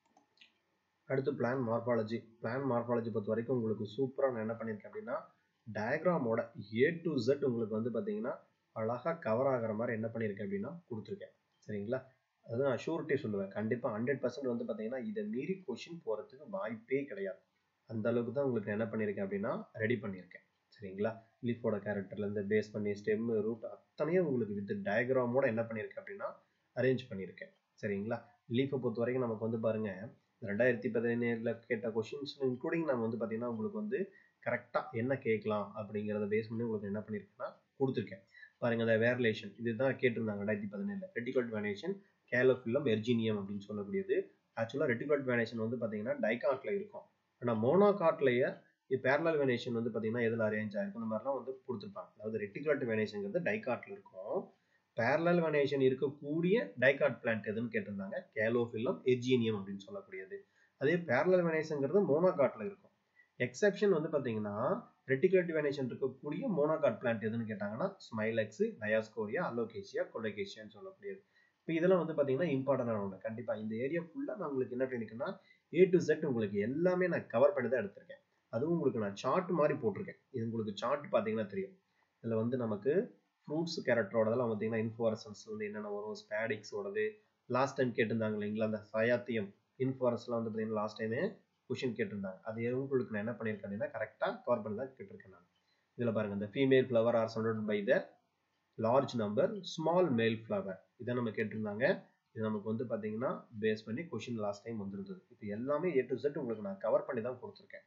அடுத்து பிளான் மார்பாலஜி பிளான் மார்பாலஜி பொறுத்த வரைக்கும் உங்களுக்கு சூப்பராக நான் என்ன பண்ணியிருக்கேன் அப்படின்னா டயக்ராமோட ஏ டு Z உங்களுக்கு வந்து பார்த்தீங்கன்னா அழகாக கவர் ஆகிற மாதிரி என்ன பண்ணியிருக்கேன் அப்படின்னா கொடுத்துருக்கேன் சரிங்களா அது நான் ஷூரிட்டி சொல்லுவேன் கண்டிப்பாக ஹண்ட்ரட் பர்சன்ட் வந்து பார்த்தீங்கன்னா இதை மீறி கொஷின் போகிறதுக்கு வாய்ப்பே கிடையாது அந்த அளவுக்கு தான் உங்களுக்கு என்ன பண்ணியிருக்கேன் அப்படின்னா ரெடி பண்ணியிருக்கேன் சரிங்களா லீஃபோட கேரக்டர்லேருந்து பேஸ் பண்ணி ஸ்டெம் ரூட் அத்தனையும் உங்களுக்கு வித் டயக்ராமோட என்ன பண்ணியிருக்கேன் அப்படின்னா அரேஞ்ச் பண்ணியிருக்கேன் சரிங்களா லீஃபை பொறுத்த வரைக்கும் நமக்கு வந்து பாருங்க ரெண்டாயிரத்தி பதினேழில் கேட்ட கொஷின்ஸ் இன்க்ளூடிங் நம்ம வந்து பார்த்தீங்கன்னா உங்களுக்கு வந்து கரெக்டாக என்ன கேட்கலாம் அப்படிங்கிறத பேஸ் பண்ணி உங்களுக்கு என்ன பண்ணியிருக்கேன்னா கொடுத்துருக்கேன் பாருங்க அந்த வேர்லேஷன் இதுதான் கேட்டிருந்தாங்க ரெண்டாயிரத்தி பதினேழில் ரெட்டிகல்ட் வேனேஷன் கேலோஃபில்லம் வெர்ஜினியம் அப்படின்னு சொல்லக்கூடியது ஆக்சுவலாக ரெட்டிகல்ட் வேனேஷன் வந்து பார்த்தீங்கன்னா டைகாட்டில் இருக்கும் ஆனால் மோனோகாட்லேயே பேரலல் வேனேஷன் வந்து பார்த்தீங்கன்னா எதில் அரேஞ்ச் ஆயிருக்கும் இந்த மாதிரிலாம் வந்து கொடுத்துருப்பாங்க அதாவது ரெட்டிகுலட் வேனேஷன்ங்கிறது டைகாட்டில் இருக்கும் பேரலல் வேனேஷன் இருக்கக்கூடிய டைகாட் பிளான்ட் எதுன்னு கேட்டிருந்தாங்க கேலோஃபில்லம் எஜீனியம் அப்படின்னு சொல்லக்கூடியது அதே பேரலல் வேனேஷன்ங்கிறது மோனோகாட்டில் இருக்கும் எக்ஸெப்ஷன் வந்து பார்த்தீங்கன்னா ரெட்டிகுலேட் வேனேஷன் இருக்கக்கூடிய மோனோகாட் பிளான்ட் எதுன்னு கேட்டாங்கன்னா ஸ்மைலெக்ஸ் டயாஸ்கோரியா அலோகேசியா கொலகேசியான்னு சொல்லக்கூடியது இப்போ இதெல்லாம் வந்து பார்த்தீங்கன்னா இம்பார்ட்டண்டான ஒன்று கண்டிப்பாக இந்த ஏரியா ஃபுல்லாக நான் உங்களுக்கு என்ன பண்ணியிருக்கேன்னா ஏ டு செட் உங்களுக்கு எல்லாமே நான் கவர் பண்ணி தான் எடுத்திருக்கேன் அதுவும் உங்களுக்கு நான் சார்ட் மாதிரி போட்டிருக்கேன் இது உங்களுக்கு சார்ட் பார்த்தீங்கன்னா தெரியும் இதில் வந்து நமக்கு ஃப்ரூட்ஸ் கேரக்டரோடதெல்லாம் பார்த்தீங்கன்னா இன்ஃபாரசன்ஸ் வந்து என்னென்ன வரும் ஸ்பேடிக்ஸோடது லாஸ்ட் டைம் கேட்டிருந்தாங்க இல்லைங்களா அந்த சயாத்தியம் இன்ஃபாரஸ்லாம் வந்து பார்த்தீங்கன்னா லாஸ்ட் டைமே கொஷின் கேட்டிருந்தாங்க அது உங்களுக்கு நான் என்ன பண்ணியிருக்கேன் அப்படின்னா கரெக்டாக கவர் பண்ணி தான் கேட்டிருக்கேன் நான் இதில் பாருங்க இந்த female flower are surrounded by the large number small male flower இதை நம்ம கேட்டிருந்தாங்க இது நமக்கு வந்து பார்த்தீங்கன்னா பேஸ் பண்ணி கொஷின் லாஸ்ட் டைம் வந்திருந்தது இப்போ எல்லாமே ஏ டு செட் உங்களுக்கு நான் கவர் பண்ணி தான் கொடுத்துருக்கேன்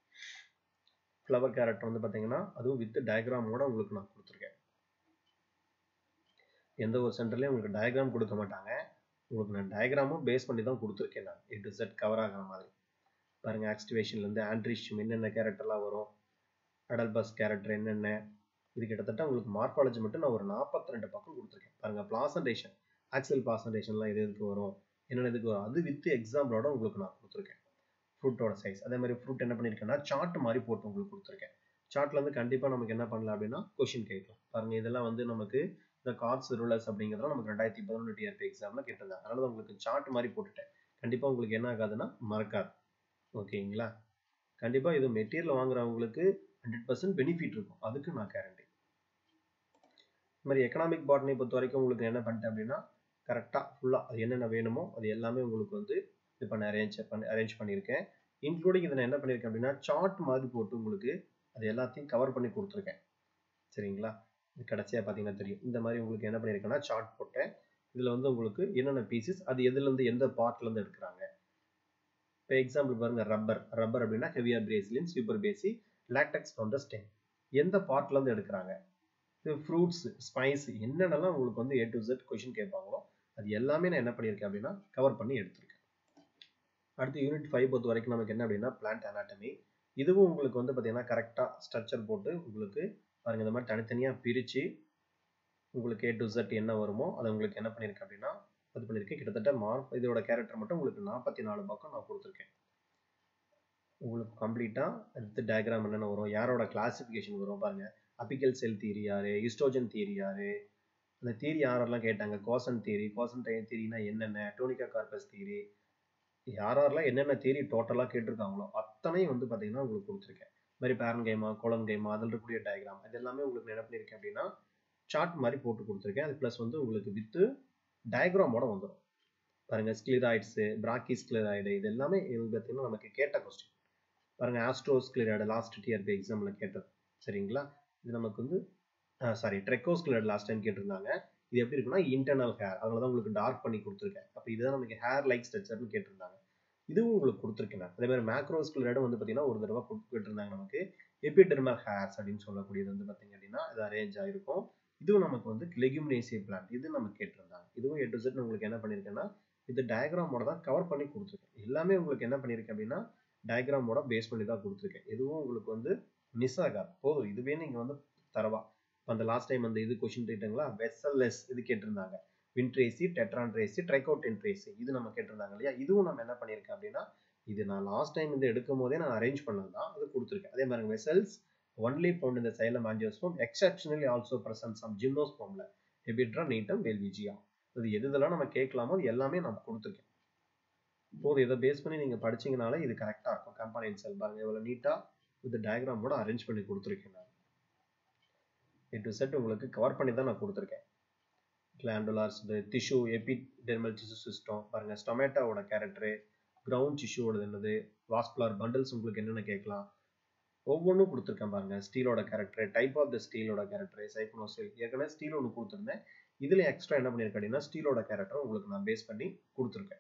ஃப்ளவர் கேரக்டர் வந்து பார்த்தீங்கன்னா அதுவும் வித் டயக்ராமோட உங்களுக்கு நான் கொடுத்துருக்கேன் எந்த ஒரு சென்டர்லையும் உங்களுக்கு டயக்ராம் கொடுக்க மாட்டாங்க உங்களுக்கு நான் டயக்ராமும் பேஸ் பண்ணி தான் கொடுத்துருக்கேன் நான் ஏ டு செட் கவர் ஆகிற மாதிரி பாருங்க ஆக்டிவேஷன்லேருந்து ஆண்ட்ரிஷம் என்னென்ன கேரக்டர்லாம் வரும் அடல் பஸ் கேரக்டர் என்னென்ன இது கிட்டத்தட்ட உங்களுக்கு மார்பாலஜி மட்டும் நான் ஒரு நாற்பத்தி ரெண்டு பக்கம் கொடுத்துருக்கேன் பாருங்க பிளாசன்டேஷன் ஆக்சல் பிளாசன்டேஷன்லாம் எது எதுக்கு வரும் என்னென்ன இதுக்கு வரும் அது வித் எக்ஸாம்பிளோட உங்களுக்கு நான் கொடுத்துருக்கேன் ஃப்ரூட்டோட சைஸ் அதே மாதிரி ஃப்ரூட் என்ன பண்ணியிருக்கேன்னா சார்ட் மாதிரி போட்டு உங்களுக்கு கொடுத்துருக்கேன் சார்ட்ல இருந்து கண்டிப்பாக நமக்கு என்ன பண்ணலாம் அப்படின்னா கொஷின் கேட்கலாம் பாருங்க இதெல்லாம் வந்து நமக்கு இந்த கார்ட்ஸ் ரூலர்ஸ் அப்படிங்கிறதுலாம் நமக்கு ரெண்டாயிரத்தி பதினொன்று டிஆர்பி எக்ஸாம்ல கேட்டிருந்தாங்க அதனால தான் உங்களுக்கு சார்ட் மாதிரி போட்டுட்டேன் கண்டிப்பாக உங்களுக்கு என்ன ஆகாதுன்னா மறக்காது ஓகேங்களா கண்டிப்பாக இது மெட்டீரியல் வாங்குறவங்களுக்கு ஹண்ட்ரட் பர்சன்ட் பெனிஃபிட் இருக்கும் அதுக்கு நான் கேரண்டி இது மாதிரி எக்கனாமிக் பாட்னி பொறுத்த வரைக்கும் உங்களுக்கு என்ன பண்ணிட்டேன் அப்படின்னா கரெக்டாக ஃபுல்லாக அது என்னென்ன வேணுமோ அது எல்லாமே உங்களுக்கு வந்து இது பண்ண அரேஞ்ச் பண்ணி அரேஞ்ச் பண்ணியிருக்கேன் இன்க்ளூடிங் இதை நான் என்ன பண்ணியிருக்கேன் அப்படின்னா சார்ட் மாதிரி போட்டு உங்களுக்கு அது எல்லாத்தையும் கவர் பண்ணி கொடுத்துருக்கேன் சரிங்களா இது கடைசியாக பார்த்தீங்கன்னா தெரியும் இந்த மாதிரி உங்களுக்கு என்ன பண்ணியிருக்கேன்னா சார்ட் போட்டேன் இதில் வந்து உங்களுக்கு என்னென்ன பீசஸ் அது எதுலேருந்து எந்த பார்ட்லேருந்து எடுக்கிறாங்க இப்போ எக்ஸாம்பிள் பாருங்க ரப்பர் ரப்பர் அப்படின்னா ஹெவியர் பிரேசிலின் சூப்பர் பேசி லாக்டெக்ஸ் ஃப்ரம் த ஸ்டெம் எந்த பார்ட்லேருந்து எடுக்கிறாங்க இது ஃப்ரூட்ஸ் ஸ்பைஸ் என்னென்னலாம் உங்களுக்கு வந்து ஏ டு ஜெட் கொஷின் கேட்பாங்களோ அது எல்லாமே நான் என்ன பண்ணியிருக்கேன் அப்படின்னா கவர் பண்ணி எடுத்திருக்கேன் அடுத்து யூனிட் ஃபைவ் பொறுத்த வரைக்கும் நமக்கு என்ன அப்படின்னா பிளான்ட் அனாட்டமி இதுவும் உங்களுக்கு வந்து பார்த்தீங்கன்னா கரெக்டாக ஸ்ட்ரக்சர் போட்டு உங்களுக்கு பாருங்க இந்த மாதிரி தனித்தனியாக பிரித்து உங்களுக்கு ஏ டு ஜெட் என்ன வருமோ அதை உங்களுக்கு என்ன பண்ணியிருக்கேன் அப்படின்னா இது பண்ணியிருக்கேன் கிட்டத்தட்ட மார்க் இதோட கேரக்டர் மட்டும் உங்களுக்கு நாற்பத்தி நாலு பக்கம் நான் கொடுத்துருக்கேன் உங்களுக்கு கம்ப்ளீட்டாக அடுத்து டயக்ராம் என்னென்ன வரும் யாரோட கிளாசிஃபிகேஷன் வரும் பாருங்க அபிக்கல் செல் தியரி யாரு ஈஸ்ட்ரோஜன் தியரி யாரு அந்த தியரி யாரெல்லாம் கேட்டாங்க கோசன் தியரி கோசன் தியரினா என்னென்ன டோனிகா கார்பஸ் தியரி யாரெல்லாம் என்னென்ன தியரி டோட்டலாக கேட்டிருக்காங்களோ அத்தனையும் வந்து பார்த்தீங்கன்னா உங்களுக்கு கொடுத்துருக்கேன் இது மாதிரி பேரன் கைமா கோலன் கைமா அதில் இருக்கக்கூடிய டயக்ராம் இது எல்லாமே உங்களுக்கு என்ன பண்ணியிருக்கேன் அப்படின்னா சார்ட் மாதிரி போட்டு கொடுத்துருக்கேன் அது ப்ளஸ் வந்து உங்களுக்கு வித்து டயக்ராமோட வந்துடும் பாருங்க ஸ்க்ளிராய்ட்ஸு பிராக்கி ஸ்க்ளிராய்டு இது எல்லாமே இது பார்த்தீங்கன்னா நமக்கு கேட்ட கொஸ்டின் பாருங்க ஆஸ்ட்ரோஸ்க்ளிராய்டு லாஸ்ட் டிஆர்பி எக்ஸாமில் கேட்டது சரிங்களா இது நமக்கு வந்து சாரி ட்ரெக்கோஸ்க்ளிராய்டு லாஸ்ட் டைம் கேட்டிருந்தாங்க இது எப்படி இருக்குன்னா இன்டர்னல் ஹேர் அதனால தான் உங்களுக்கு டார்க் பண்ணி கொடுத்துருக்கேன் அப்போ இதுதான் நமக்கு ஹேர் லைக் ஸ்ட்ரக்சர்னு கேட்டிருந்தாங்க இதுவும் உங்களுக்கு கொடுத்துருக்கேன் நான் அதே மாதிரி மேக்ரோஸ்க்ளிராய்டு வந்து பார்த்தீங்கன்னா ஒரு தடவை கேட்டிருந்தாங்க நமக்கு எபிடெர்மல் ஹேர்ஸ் அப்படின்னு சொல்லக்கூடியது வந்து பார்த்தீங்க அப்படின்னா இது அரேஞ்ச் ஆயிருக்கும் இதுவும் நமக்கு வந்து லெகுமினேசிய பிளான்ட் இது நம்ம கேட்டிருந்தாங்க இதுவும் எட்டு செட் உங்களுக்கு என்ன பண்ணியிருக்கேன்னா இது டயக்ராமோட தான் கவர் பண்ணி கொடுத்துருக்கேன் எல்லாமே உங்களுக்கு என்ன பண்ணியிருக்கேன் அப்படின்னா டயக்ராமோட பேஸ் பண்ணி தான் கொடுத்துருக்கேன் எதுவும் உங்களுக்கு வந்து மிஸ் ஆகாது போதும் இதுவே நீங்கள் வந்து தரவா அந்த லாஸ்ட் டைம் அந்த இது கொஷின் கேட்டாங்களா வெசல்லெஸ் இது கேட்டிருந்தாங்க வின்ட்ரேசி டெட்ரான்ட்ரேசி ட்ரைகோடென்ட்ரேசி இது நம்ம கேட்டிருந்தாங்க இல்லையா இதுவும் நம்ம என்ன பண்ணியிருக்கேன் அப்படின்னா இது நான் லாஸ்ட் டைம் இந்த எடுக்கும் போதே நான் அரேஞ்ச் பண்ணது தான் அது கொடுத்துருக்கேன் அதே மாதிரி வெசல்ஸ் ஒன்லி ஃபவுண்ட் இந்த xylem angiosperm exceptionally also present some ஜிம்னோஸ்போம்ல எபிட்ரா நீட்டம் வெல்விஜியா அது எது இதெல்லாம் நம்ம கேட்கலாமோ அது எல்லாமே நான் கொடுத்துருக்கேன் போதும் இதை பேஸ் பண்ணி நீங்கள் படிச்சீங்கனாலே இது கரெக்டாக இருக்கும் கம்பானியன் செல் பாருங்க இவ்வளோ நீட்டாக இது டயக்ராமோட அரேஞ்ச் பண்ணி கொடுத்துருக்கேன் நான் ஏ டு செட் உங்களுக்கு கவர் பண்ணி தான் நான் கொடுத்துருக்கேன் கிளாண்டுலார்ஸ் டிஷ்யூ எபிடெர்மல் டிஷ்யூ சிஸ்டம் பாருங்க ஸ்டொமேட்டோவோட கேரக்டரு கிரவுண்ட் டிஷ்யூவோட என்னது வாஸ்குலார் பண்டில்ஸ் உங்களுக்கு என்னென்ன கேட்கலாம் ஒவ்வொன்றும் கொடுத்துருக்கேன் பாருங்க ஸ்டீலோட கேரக்டர் டைப் ஆஃப் த ஸ்டீலோட கேரக்டர் சைஃபனோஸ்டீல் ஏற்கனவே ஸ்டீல் ஒன்று கொடுத்துருந்தேன் இதில் எக்ஸ்ட்ரா என்ன பண்ணியிருக்கேன் அப்படின்னா ஸ்டீலோட கேரக்டர் உங்களுக்கு நான் பேஸ் பண்ணி கொடுத்துருக்கேன்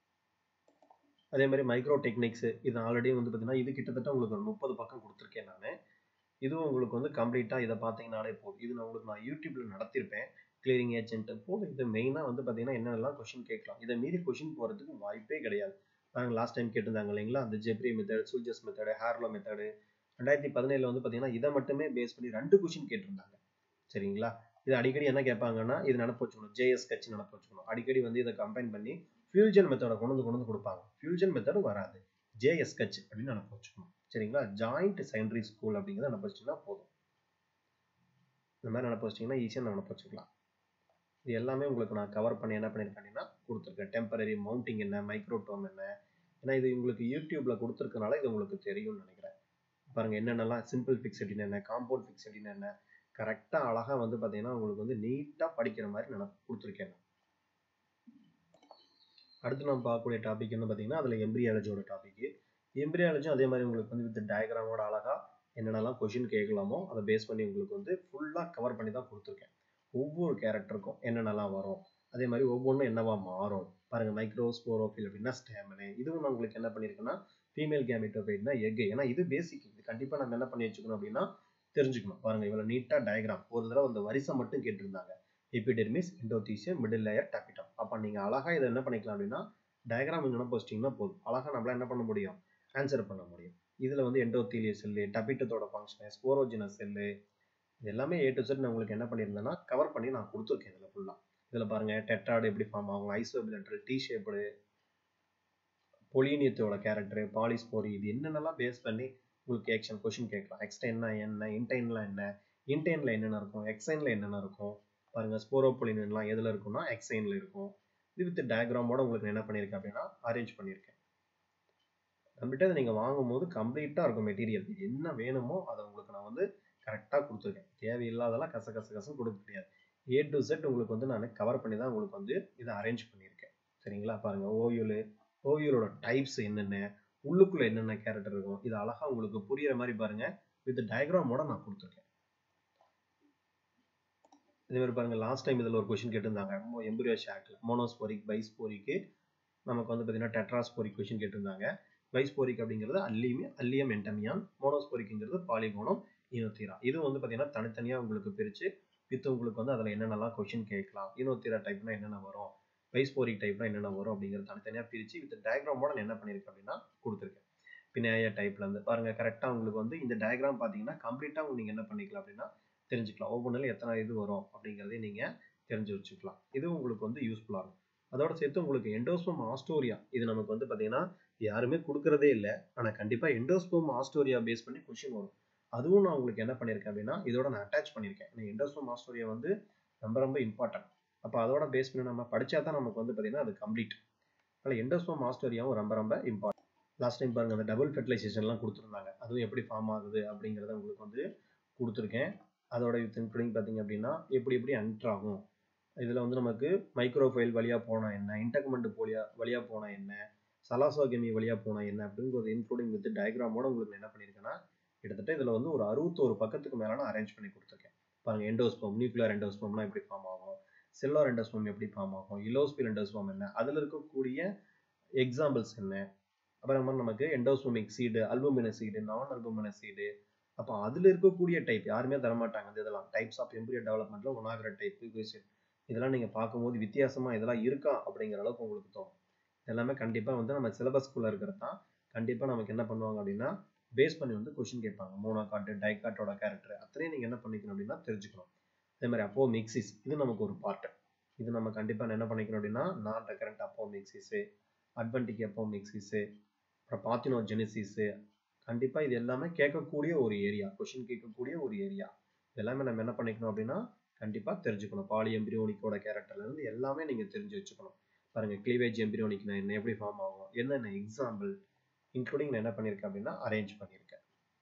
அதே மாதிரி மைக்ரோ டெக்னிக்ஸ் இது ஆல்ரெடி வந்து பார்த்தீங்கன்னா இது கிட்டத்தட்ட உங்களுக்கு ஒரு முப்பது பக்கம் கொடுத்துருக்கேன் நான் இதுவும் உங்களுக்கு வந்து கம்ப்ளீட்டாக இதை பார்த்தீங்கனாலே போதும் இது நான் உங்களுக்கு நான் யூடியூப்ல நடத்திருப்பேன் கிளியரிங் ஏஜென்ட் போதும் இது மெயினாக வந்து பார்த்தீங்கன்னா என்னென்னலாம் கொஷின் கேட்கலாம் இதை மீறி கொஷின் போகிறதுக்கு வாய்ப்பே கிடையாது நாங்கள் லாஸ்ட் டைம் கேட்டிருந்தாங்க இல்லைங்களா அந்த ஜெப்ரி மெத்தட் சூல்ஜஸ் மெத்தடு ஹேர்லோ மெத்தடு ரெண்டாயிரத்தி பதினேழுல வந்து பார்த்தீங்கன்னா இதை மட்டுமே பேஸ் பண்ணி ரெண்டு கொஷின் கேட்டிருந்தாங்க சரிங்களா இது அடிக்கடி என்ன கேட்பாங்கன்னா இது நடப்பு வச்சுக்கணும் ஜேஎஸ் கட்சி நடப்பு வச்சுக்கணும் அடிக்கடி வந்து இதை கம்பைன் பண்ணி ஃபியூஜன் மெத்தடை கொண்டு வந்து கொண்டு வந்து கொடுப்பாங்க ஃபியூஜன் மெத்தடு வராது ஜேஎஸ் கட்ச் அப்படின்னு நினப்பு வச்சுக்கணும் சரிங்களா ஜாயிண்ட் செகண்டரி ஸ்கூல் அப்படிங்கிறத நினப்பு வச்சிங்கன்னா போதும் இந்த மாதிரி நினப்பு வச்சிங்கன்னா ஈஸியாக நினப்பு வச்சுக்கலாம் இது எல்லாமே உங்களுக்கு நான் கவர் பண்ணி என்ன பண்ணியிருக்கேன் அப்படின்னா கொடுத்துருக்கேன் டெம்பரரி மவுண்டிங் என்ன மைக்ரோடோம் என்ன ஏன்னா இது உங்களுக்கு யூடியூப்ல கொடுத்துருக்கனால இது உங்களுக்கு தெரியும்னு நினைக்கிறேன் பாருங்க என்னென்னலாம் சிம்பிள் ஃபிக்ஸ் அப்படின்னு என்ன காம்பவுண்ட் ஃபிக்ஸ் அப்படின்னு என்ன கரெக்டாக அழகாக வந்து பார்த்தீங்கன்னா உங்களுக்கு வந்து நீட்டாக படிக்கிற மாதிரி நான் கொடுத்துருக்கேன் அடுத்து நம்ம பார்க்கக்கூடிய டாபிக் என்ன பார்த்தீங்கன்னா அதில் எம்பிரியாலஜியோட டாபிக் எம்பிரியாலஜியும் அதே மாதிரி உங்களுக்கு வந்து வித் டயக்ராமோட அழகாக என்னென்னலாம் கொஷின் கேட்கலாமோ அதை பேஸ் பண்ணி உங்களுக்கு வந்து ஃபுல்லாக கவர் பண்ணி தான் கொடுத்துருக்கேன் ஒவ்வொரு கேரக்டருக்கும் என்னென்னலாம் வரும் அதே மாதிரி ஒவ்வொன்றும் என்னவா மாறும் பாருங்க மைக்ரோஸ்போரோஃபில் அப்படின்னா ஸ்டேமனு இதுவும் நான் உங்களுக்கு என்ன பண்ணியிருக்கேன்னா ஃபீமேல் கேமிட்டோபைட்னா எக் ஏன்னா இது பேசிக் இது கண்டிப்பாக நம்ம என்ன பண்ணி வச்சுக்கணும் அப்படின்னா தெரிஞ்சுக்கணும் பாருங்க இவ்வளோ நீட்டாக டயக்ராம் ஒரு தடவை அந்த வரிசை மட்டும் கேட்டிருந்தாங்க epidermis endothecium middle layer tapetum அப்போ நீங்கள் அழகாக இதை என்ன பண்ணிக்கலாம் அப்படின்னா டயக்ராம் இங்கே போஸ்டிங்கன்னா போதும் அழகாக நம்மளால் என்ன பண்ண முடியும் ஆன்சர் பண்ண முடியும் இதில் வந்து எண்டோத்தீலிய செல்லு டபிட்டத்தோட ஃபங்க்ஷனு ஸ்போரோஜினஸ் செல்லு இது எல்லாமே ஏ டு செட் நான் உங்களுக்கு என்ன பண்ணியிருந்தேன்னா கவர் பண்ணி நான் கொடுத்துருக்கேன் இதில் ஃபுல்லாக இதில் பாருங்கள் டெட்ராடு எப்படி ஃபார்ம் ஆகும் ஐசோபிலட்ரு டி ஷேப்டு பொலினியத்தோட கேரக்டரு பாலிஸ்போரி இது என்னென்னலாம் பேஸ் பண்ணி உங்களுக்கு ஆக்ஷன் கொஷின் கேட்கலாம் எக்ஸ்டைன்னா என்ன இன்டைன்லாம் என்ன இன்டைனில் என்னென்ன இருக்கும் எக்ஸைனில் என்னென்ன இருக்கும் பாருங்கள் ஸ்போரோபொலின்லாம் எதில் இருக்கும்னா எக்ஸைனில் இருக்கும் இது வித் டயக்ராமோட உங்களுக்கு என்ன பண்ணியிருக்கேன் அப்படின்னா அரேஞ்ச் பண்ணியிருக்கேன் நம்மகிட்ட நீங்கள் வாங்கும் போது கம்ப்ளீட்டாக இருக்கும் மெட்டீரியல் இது என்ன வேணுமோ அதை உங்களுக்கு நான் வந்து கரெக்டாக கொடுத்துருக்கேன் தேவையில்லாதெல்லாம் கச கச கசம் கொடுக்க முடியாது ஏ டு செட் உங்களுக்கு வந்து நான் கவர் பண்ணி தான் உங்களுக்கு வந்து இதை அரேஞ்ச் பண்ணியிருக்கேன் சரிங்களா பாருங்கள் ஓவியூலு ஓவியூலோட டைப்ஸ் என்னென்ன உள்ளுக்குள்ளே என்னென்ன கேரக்டர் இருக்கும் இது அழகாக உங்களுக்கு புரியிற மாதிரி பாருங்கள் வித் டயக்ராமோட நான் கொடுத்துருக்கேன் இதே மாதிரி பாருங்கள் லாஸ்ட் டைம் இதில் ஒரு கொஷின் கேட்டிருந்தாங்க எம்புரியோ ஷாக்ல மோனோஸ்போரிக் பைஸ்போரிக்கு நமக்கு வந்து பார்த்தீங்கன்னா டெட்ராஸ்போரிக் கொஷின் கேட்டிருந்தாங்க பைஸ்போரிக் அப்படிங்கிறது அல்லியுமே அல்லியம் என்டமியான் மோனோஸ்போரிக்ங்கிறது பாலிகோனம் ஈனோத்தீரா இது வந்து பார்த்தீங்கன்னா தனித்தனியாக உங்களுக்கு பிரித்து வித் உங்களுக்கு வந்து அதில் என்னென்னலாம் கொஷின் கேட்கலாம் ஈனோத்தீரா டைப்னா என்னென்ன வரும் பைஸ்போரிக் டைப்னா என்னென்ன வரும் அப்படிங்கிறது தனித்தனியாக பிரித்து வித் டயக்ராமோட நான் என்ன பண்ணியிருக்கேன் அப்படின்னா கொடுத்துருக்கேன் பின்னாய டைப்லேருந்து பாருங்கள் கரெக்டாக உங்களுக்கு வந்து இந்த டயக்ராம் பார்த்தீங்கன்னா கம்ப்ளீட்டாக நீங்கள் என்ன பண்ணிக்கலாம் அப்படின்னா தெரிஞ்சுக்கலாம் ஒவ்வொன்றிலும் எத்தனை இது வரும் அப்படிங்கிறதையும் நீங்கள் தெரிஞ்சு வச்சுக்கலாம் இது உங்களுக்கு வந்து யூஸ்ஃபுல்லாக இருக்கும் அதோட சேர்த்து உங்களுக்கு எண்டோஸ்போம் ஆஸ்டோரியா இது நமக்கு வந்து பார்த்தீங்கன்னா யாருமே கொடுக்குறதே இல்லை ஆனால் கண்டிப்பாக எண்டோஸ்போம் ஆஸ்டோரியா பேஸ் பண்ணி கொஷின் வரும் அதுவும் நான் உங்களுக்கு என்ன பண்ணியிருக்கேன் அப்படின்னா இதோட நான் அட்டாச் பண்ணியிருக்கேன் ஏன்னா எண்டோஸ்போம் ஆஸ்டோரியா வந்து ரொம்ப ரொம்ப இம்பார்ட்டன்ட் அப்போ அதோட பேஸ் பண்ணி நம்ம படித்தா தான் நமக்கு வந்து பார்த்தீங்கன்னா அது கம்ப்ளீட் அதனால் எண்டோஸ்போம் ஆஸ்டோரியாவும் ரொம்ப ரொம்ப இம்பார்ட்டன்ட் லாஸ்ட் டைம் பாருங்கள் அந்த டபுள் ஃபெர்டிலைசேஷன்லாம் கொடுத்துருந்தாங்க அதுவும் எப்படி ஃபார்ம் ஆகுது அப்படிங்கிறத உங்களுக்கு வந்து கொடுத்துருக்கேன் அதோட வித் இன்க்ளூடிங் பார்த்தீங்க அப்படின்னா எப்படி எப்படி அன்டர் ஆகும் இதில் வந்து நமக்கு மைக்ரோஃபைல் வழியாக போனால் என்ன இன்டர்கமெண்ட் போலியா வழியாக போனால் என்ன சலாசோகெமி வழியாக போனால் என்ன அப்படிங்கிற இன்க்ளூடிங் வித் டயக்ராமோட உங்களுக்கு என்ன பண்ணியிருக்கேன்னா கிட்டத்தட்ட இதில் வந்து ஒரு அறுபத்தோரு பக்கத்துக்கு மேலே நான் அரேஞ்ச் பண்ணி கொடுத்துருக்கேன் பாருங்கள் எண்டோஸ்போம் நியூக்ளியர் எண்டோஸ்போம்லாம் எப்படி ஃபார்ம் ஆகும் செல்லார் எண்டோஸ்போம் எப்படி ஃபார்ம் ஆகும் இலோஸ்பில் எண்டோஸ்போம் என்ன அதில் இருக்கக்கூடிய எக்ஸாம்பிள்ஸ் என்ன அப்புறமா நமக்கு எண்டோஸ்போமிக் சீடு அல்புமின சீடு நான் அல்புமின சீடு அப்போ அதில் இருக்கக்கூடிய டைப் யாருமே தரமாட்டாங்க இந்த இதெல்லாம் டைப்ஸ் ஆஃப் எம்பரியோ டெவலப்மெண்ட்ல ஒன்னாகிற டைப் இதெல்லாம் நீங்கள் பார்க்கும்போது வித்தியாசமா இதெல்லாம் இருக்கா அப்படிங்கிற அளவுக்கு உங்களுக்கு தோணும் எல்லாமே கண்டிப்பாக வந்து நம்ம சிலபஸ்குள்ளே இருக்கிறது தான் கண்டிப்பாக நமக்கு என்ன பண்ணுவாங்க அப்படின்னா பேஸ் பண்ணி வந்து கொஷின் கேட்பாங்க மோனோகாட்டு டைகாட்டோட கேரக்டர் அத்தனையும் நீங்கள் என்ன பண்ணிக்கணும் அப்படின்னா தெரிஞ்சுக்கணும் அதே மாதிரி அப்போ மிக்சிஸ் இது நமக்கு ஒரு பார்ட் இது நம்ம கண்டிப்பாக என்ன பண்ணிக்கணும் அப்படின்னா நான் ரெக்கரண்ட் அப்போ மிக்சிஸு அட்வென்டிக் அப்போ மிக்சிஸு அப்புறம் பாத்தினோ ஜெனிசிஸு கண்டிப்பாக இது எல்லாமே கேட்கக்கூடிய ஒரு ஏரியா கொஷின் கேட்கக்கூடிய ஒரு ஏரியா எல்லாமே நம்ம என்ன பண்ணிக்கணும் அப்படின்னா கண்டிப்பாக தெரிஞ்சுக்கணும் பாலி எம்பிரியோனிக்கோட கேரக்டர்லேருந்து எல்லாமே நீங்கள் தெரிஞ்சு வச்சுக்கணும் பாருங்கள் கிளீவேஜ் எம்பிரியோனிக்னா என்ன எப்படி ஃபார்ம் ஆகும் என்னென்ன எக்ஸாம்பிள் இன்க்ளூடிங் நான் என்ன பண்ணியிருக்கேன் அப்படின்னா அரேஞ்ச் பண்ணியிருக்கேன்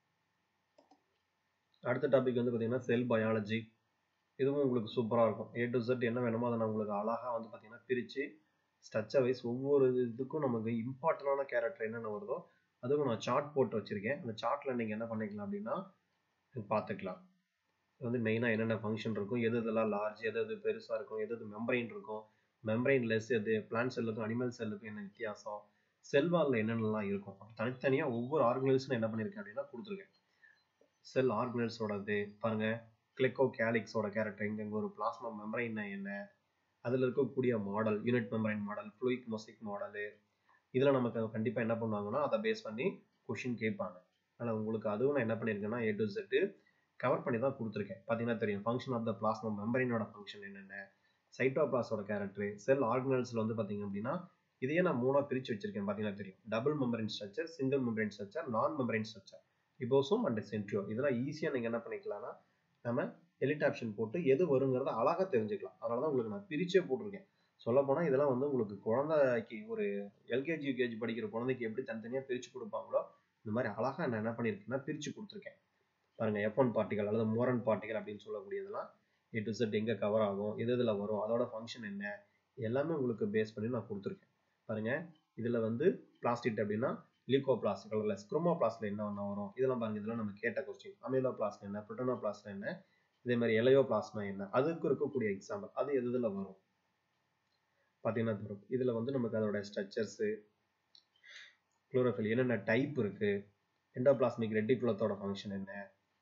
அடுத்த டாபிக் வந்து பார்த்தீங்கன்னா செல் பயாலஜி இதுவும் உங்களுக்கு சூப்பராக இருக்கும் ஏ டு செட் என்ன வேணுமோ அதை நான் உங்களுக்கு அழகாக வந்து பார்த்தீங்கன்னா பிரித்து ஸ்ட்ரக்சர் வைஸ் ஒவ்வொரு இதுக்கும் நமக்கு இம்பார்ட்டண்டான கேரக்டர் என்னென்ன வருதோ அதுவும் நான் சார்ட் போட்டு வச்சுருக்கேன் அந்த சார்ட்டில் நீங்கள் என்ன பண்ணிக்கலாம் அப்படின்னா பார்த்துக்கலாம் வந்து மெயினாக என்னென்ன ஃபங்க்ஷன் இருக்கும் எது இதெல்லாம் லார்ஜ் எது எது பெருசாக இருக்கும் எது எது மெம்பரைன் இருக்கும் மெம்பரைன் லெஸ் எது பிளான்ட் செல்லுக்கும் அனிமல் செல்லுக்கும் என்ன வித்தியாசம் செல்வாலில் என்னென்னலாம் இருக்கும் தனித்தனியாக ஒவ்வொரு ஆர்கனைசேஷன் என்ன பண்ணியிருக்கேன் அப்படின்னா கொடுத்துருக்கேன் செல் ஆர்கனைஸோடது பாருங்க கிளிக்கோ கேலிக்ஸோட கேரக்டர் இங்கே ஒரு பிளாஸ்மா மெம்பரைன் என்ன அதில் இருக்கக்கூடிய model unit membrane model fluid mosaic model இதில் நமக்கு கண்டிப்பாக என்ன பண்ணுவாங்கன்னா அதை பேஸ் பண்ணி கொஷின் கேட்பாங்க ஆனால் உங்களுக்கு அதுவும் நான் என்ன பண்ணியிருக்கேன்னா ஏ டு செட்டு கவர் பண்ணி தான் கொடுத்துருக்கேன் பார்த்தீங்கன்னா தெரியும் ஃபங்க்ஷன் ஆஃப் த பிளாஸ்மா மெம்பரினோட ஃபங்க்ஷன் என்னென்ன சைட்டோபிளாஸோட கேரக்டர் செல் ஆர்கனல்ஸில் வந்து பார்த்தீங்க அப்படின்னா இதையே நான் மூணாக பிரித்து வச்சிருக்கேன் பார்த்தீங்கன்னா தெரியும் double membrane structure single membrane structure non membrane structure இபோசோம் and சென்ட்ரியோ இதெல்லாம் ஈஸியாக நீங்கள் என்ன பண்ணிக்கலாம்னா நம்ம எலிட் ஆப்ஷன் போட்டு எது வருங்கிறத அழகாக தெரிஞ்சுக்கலாம் அதனால தான் உங்களுக்கு நான் பிரிச்சே போட்டிருக்கேன் சொல்ல போனால் இதெல்லாம் வந்து உங்களுக்கு குழந்தைக்கு ஒரு எல்கேஜி யூகேஜி படிக்கிற குழந்தைக்கு எப்படி தனித்தனியாக பிரித்து கொடுப்பாங்களோ இந்த மாதிரி அழகாக நான் என்ன பண்ணியிருக்கேன்னா பிரித்து கொடுத்துருக்கேன் பாருங்க எஃப் ஒன் பார்ட்டிகள் அல்லது மோரன் பார்ட்டிகள் அப்படின்னு சொல்லக்கூடியதெல்லாம் ஏ டு செட் எங்கே கவர் ஆகும் எது இதில் வரும் அதோட ஃபங்க்ஷன் என்ன எல்லாமே உங்களுக்கு பேஸ் பண்ணி நான் கொடுத்துருக்கேன் பாருங்க இதில் வந்து பிளாஸ்டிக் அப்படின்னா லீகோ பிளாஸ்டிக் அல்ல ஸ்க்ரோமோ பிளாஸ்டில் என்ன ஒன்றா வரும் இதெல்லாம் பாருங்க இதெல்லாம் நம்ம கேட்ட கொஸ்டின் அமிலோ பிளாஸ்ட் என்ன புட்டனோ பிளாஸ்ட் என்ன இதே மாதிரி எலையோ பிளாஸ்ட்னா என்ன அதுக்கு இருக்கக்கூடிய எக்ஸாம்பிள் அது எது இதில் வரும் பார்த்தீங்கன்னா தரும் இதில் வந்து நமக்கு அதோட ஸ்ட்ரக்சர்ஸு குளோரோஃபில் என்னென்ன டைப் இருக்கு எண்டோபிளாஸ்மிக் ரெட்டிகுலத்தோட ஃபங்க்ஷன் என்ன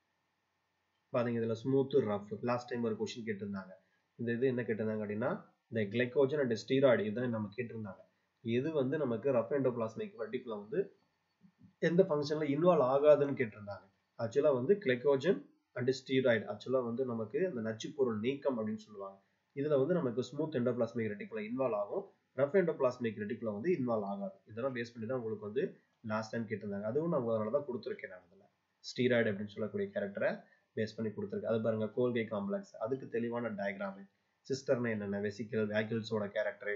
பாத்தீங்க இதில் ஸ்மூத்து ரஃப் லாஸ்ட் டைம் ஒரு கொஷின் கேட்டிருந்தாங்க இந்த இது என்ன கேட்டிருந்தாங்க அப்படின்னா இந்த கிளைக்கோஜன் அண்ட் ஸ்டீராய்டு இதுதான் நம்ம கேட்டிருந்தாங்க எது வந்து நமக்கு ரஃப் எண்டோபிளாஸ்மிக் ரெட்டிகுலம் வந்து எந்த ஃபங்க்ஷனில் இன்வால்வ் ஆகாதுன்னு கேட்டிருந்தாங்க ஆக்சுவலாக வந்து கிளைக்கோஜன் அண்ட் ஸ்டீராய்டு ஆக்சுவலாக வந்து நமக்கு அந்த நச்சுப்பொருள் நீக்கம் அப்படின்னு சொல்லுவாங்க இதில் வந்து நமக்கு ஸ்மூத் எண்டோபிளாஸ்மிக் ரெட்டிகுலம் இன்வால்வ் ஆகும் ரஃப் எண்டோபிளாஸ்மிக் ரெட்டிகுலம் வந்து இன்வால்வ் ஆகாது இதெல்லாம் பேஸ் பண்ணி தான் உங்களுக்கு வந்து லாஸ்ட் டைம் கேட்டிருந்தாங்க அதுவும் நான் அதனால தான் கொடுத்துருக்கேன் நான் இதில் ஸ்டீராய்டு அப்படின்னு சொல்லக்கூடிய கேரக்டரை பேஸ் பண்ணி கொடுத்துருக்கு அது பாருங்க கோல்கே காம்ப்ளெக்ஸ் அதுக்கு தெளிவான டயக்ராமு சிஸ்டர்னா என்னென்ன வெசிக்கல் வேக்கிள்ஸோட கேரக்டரு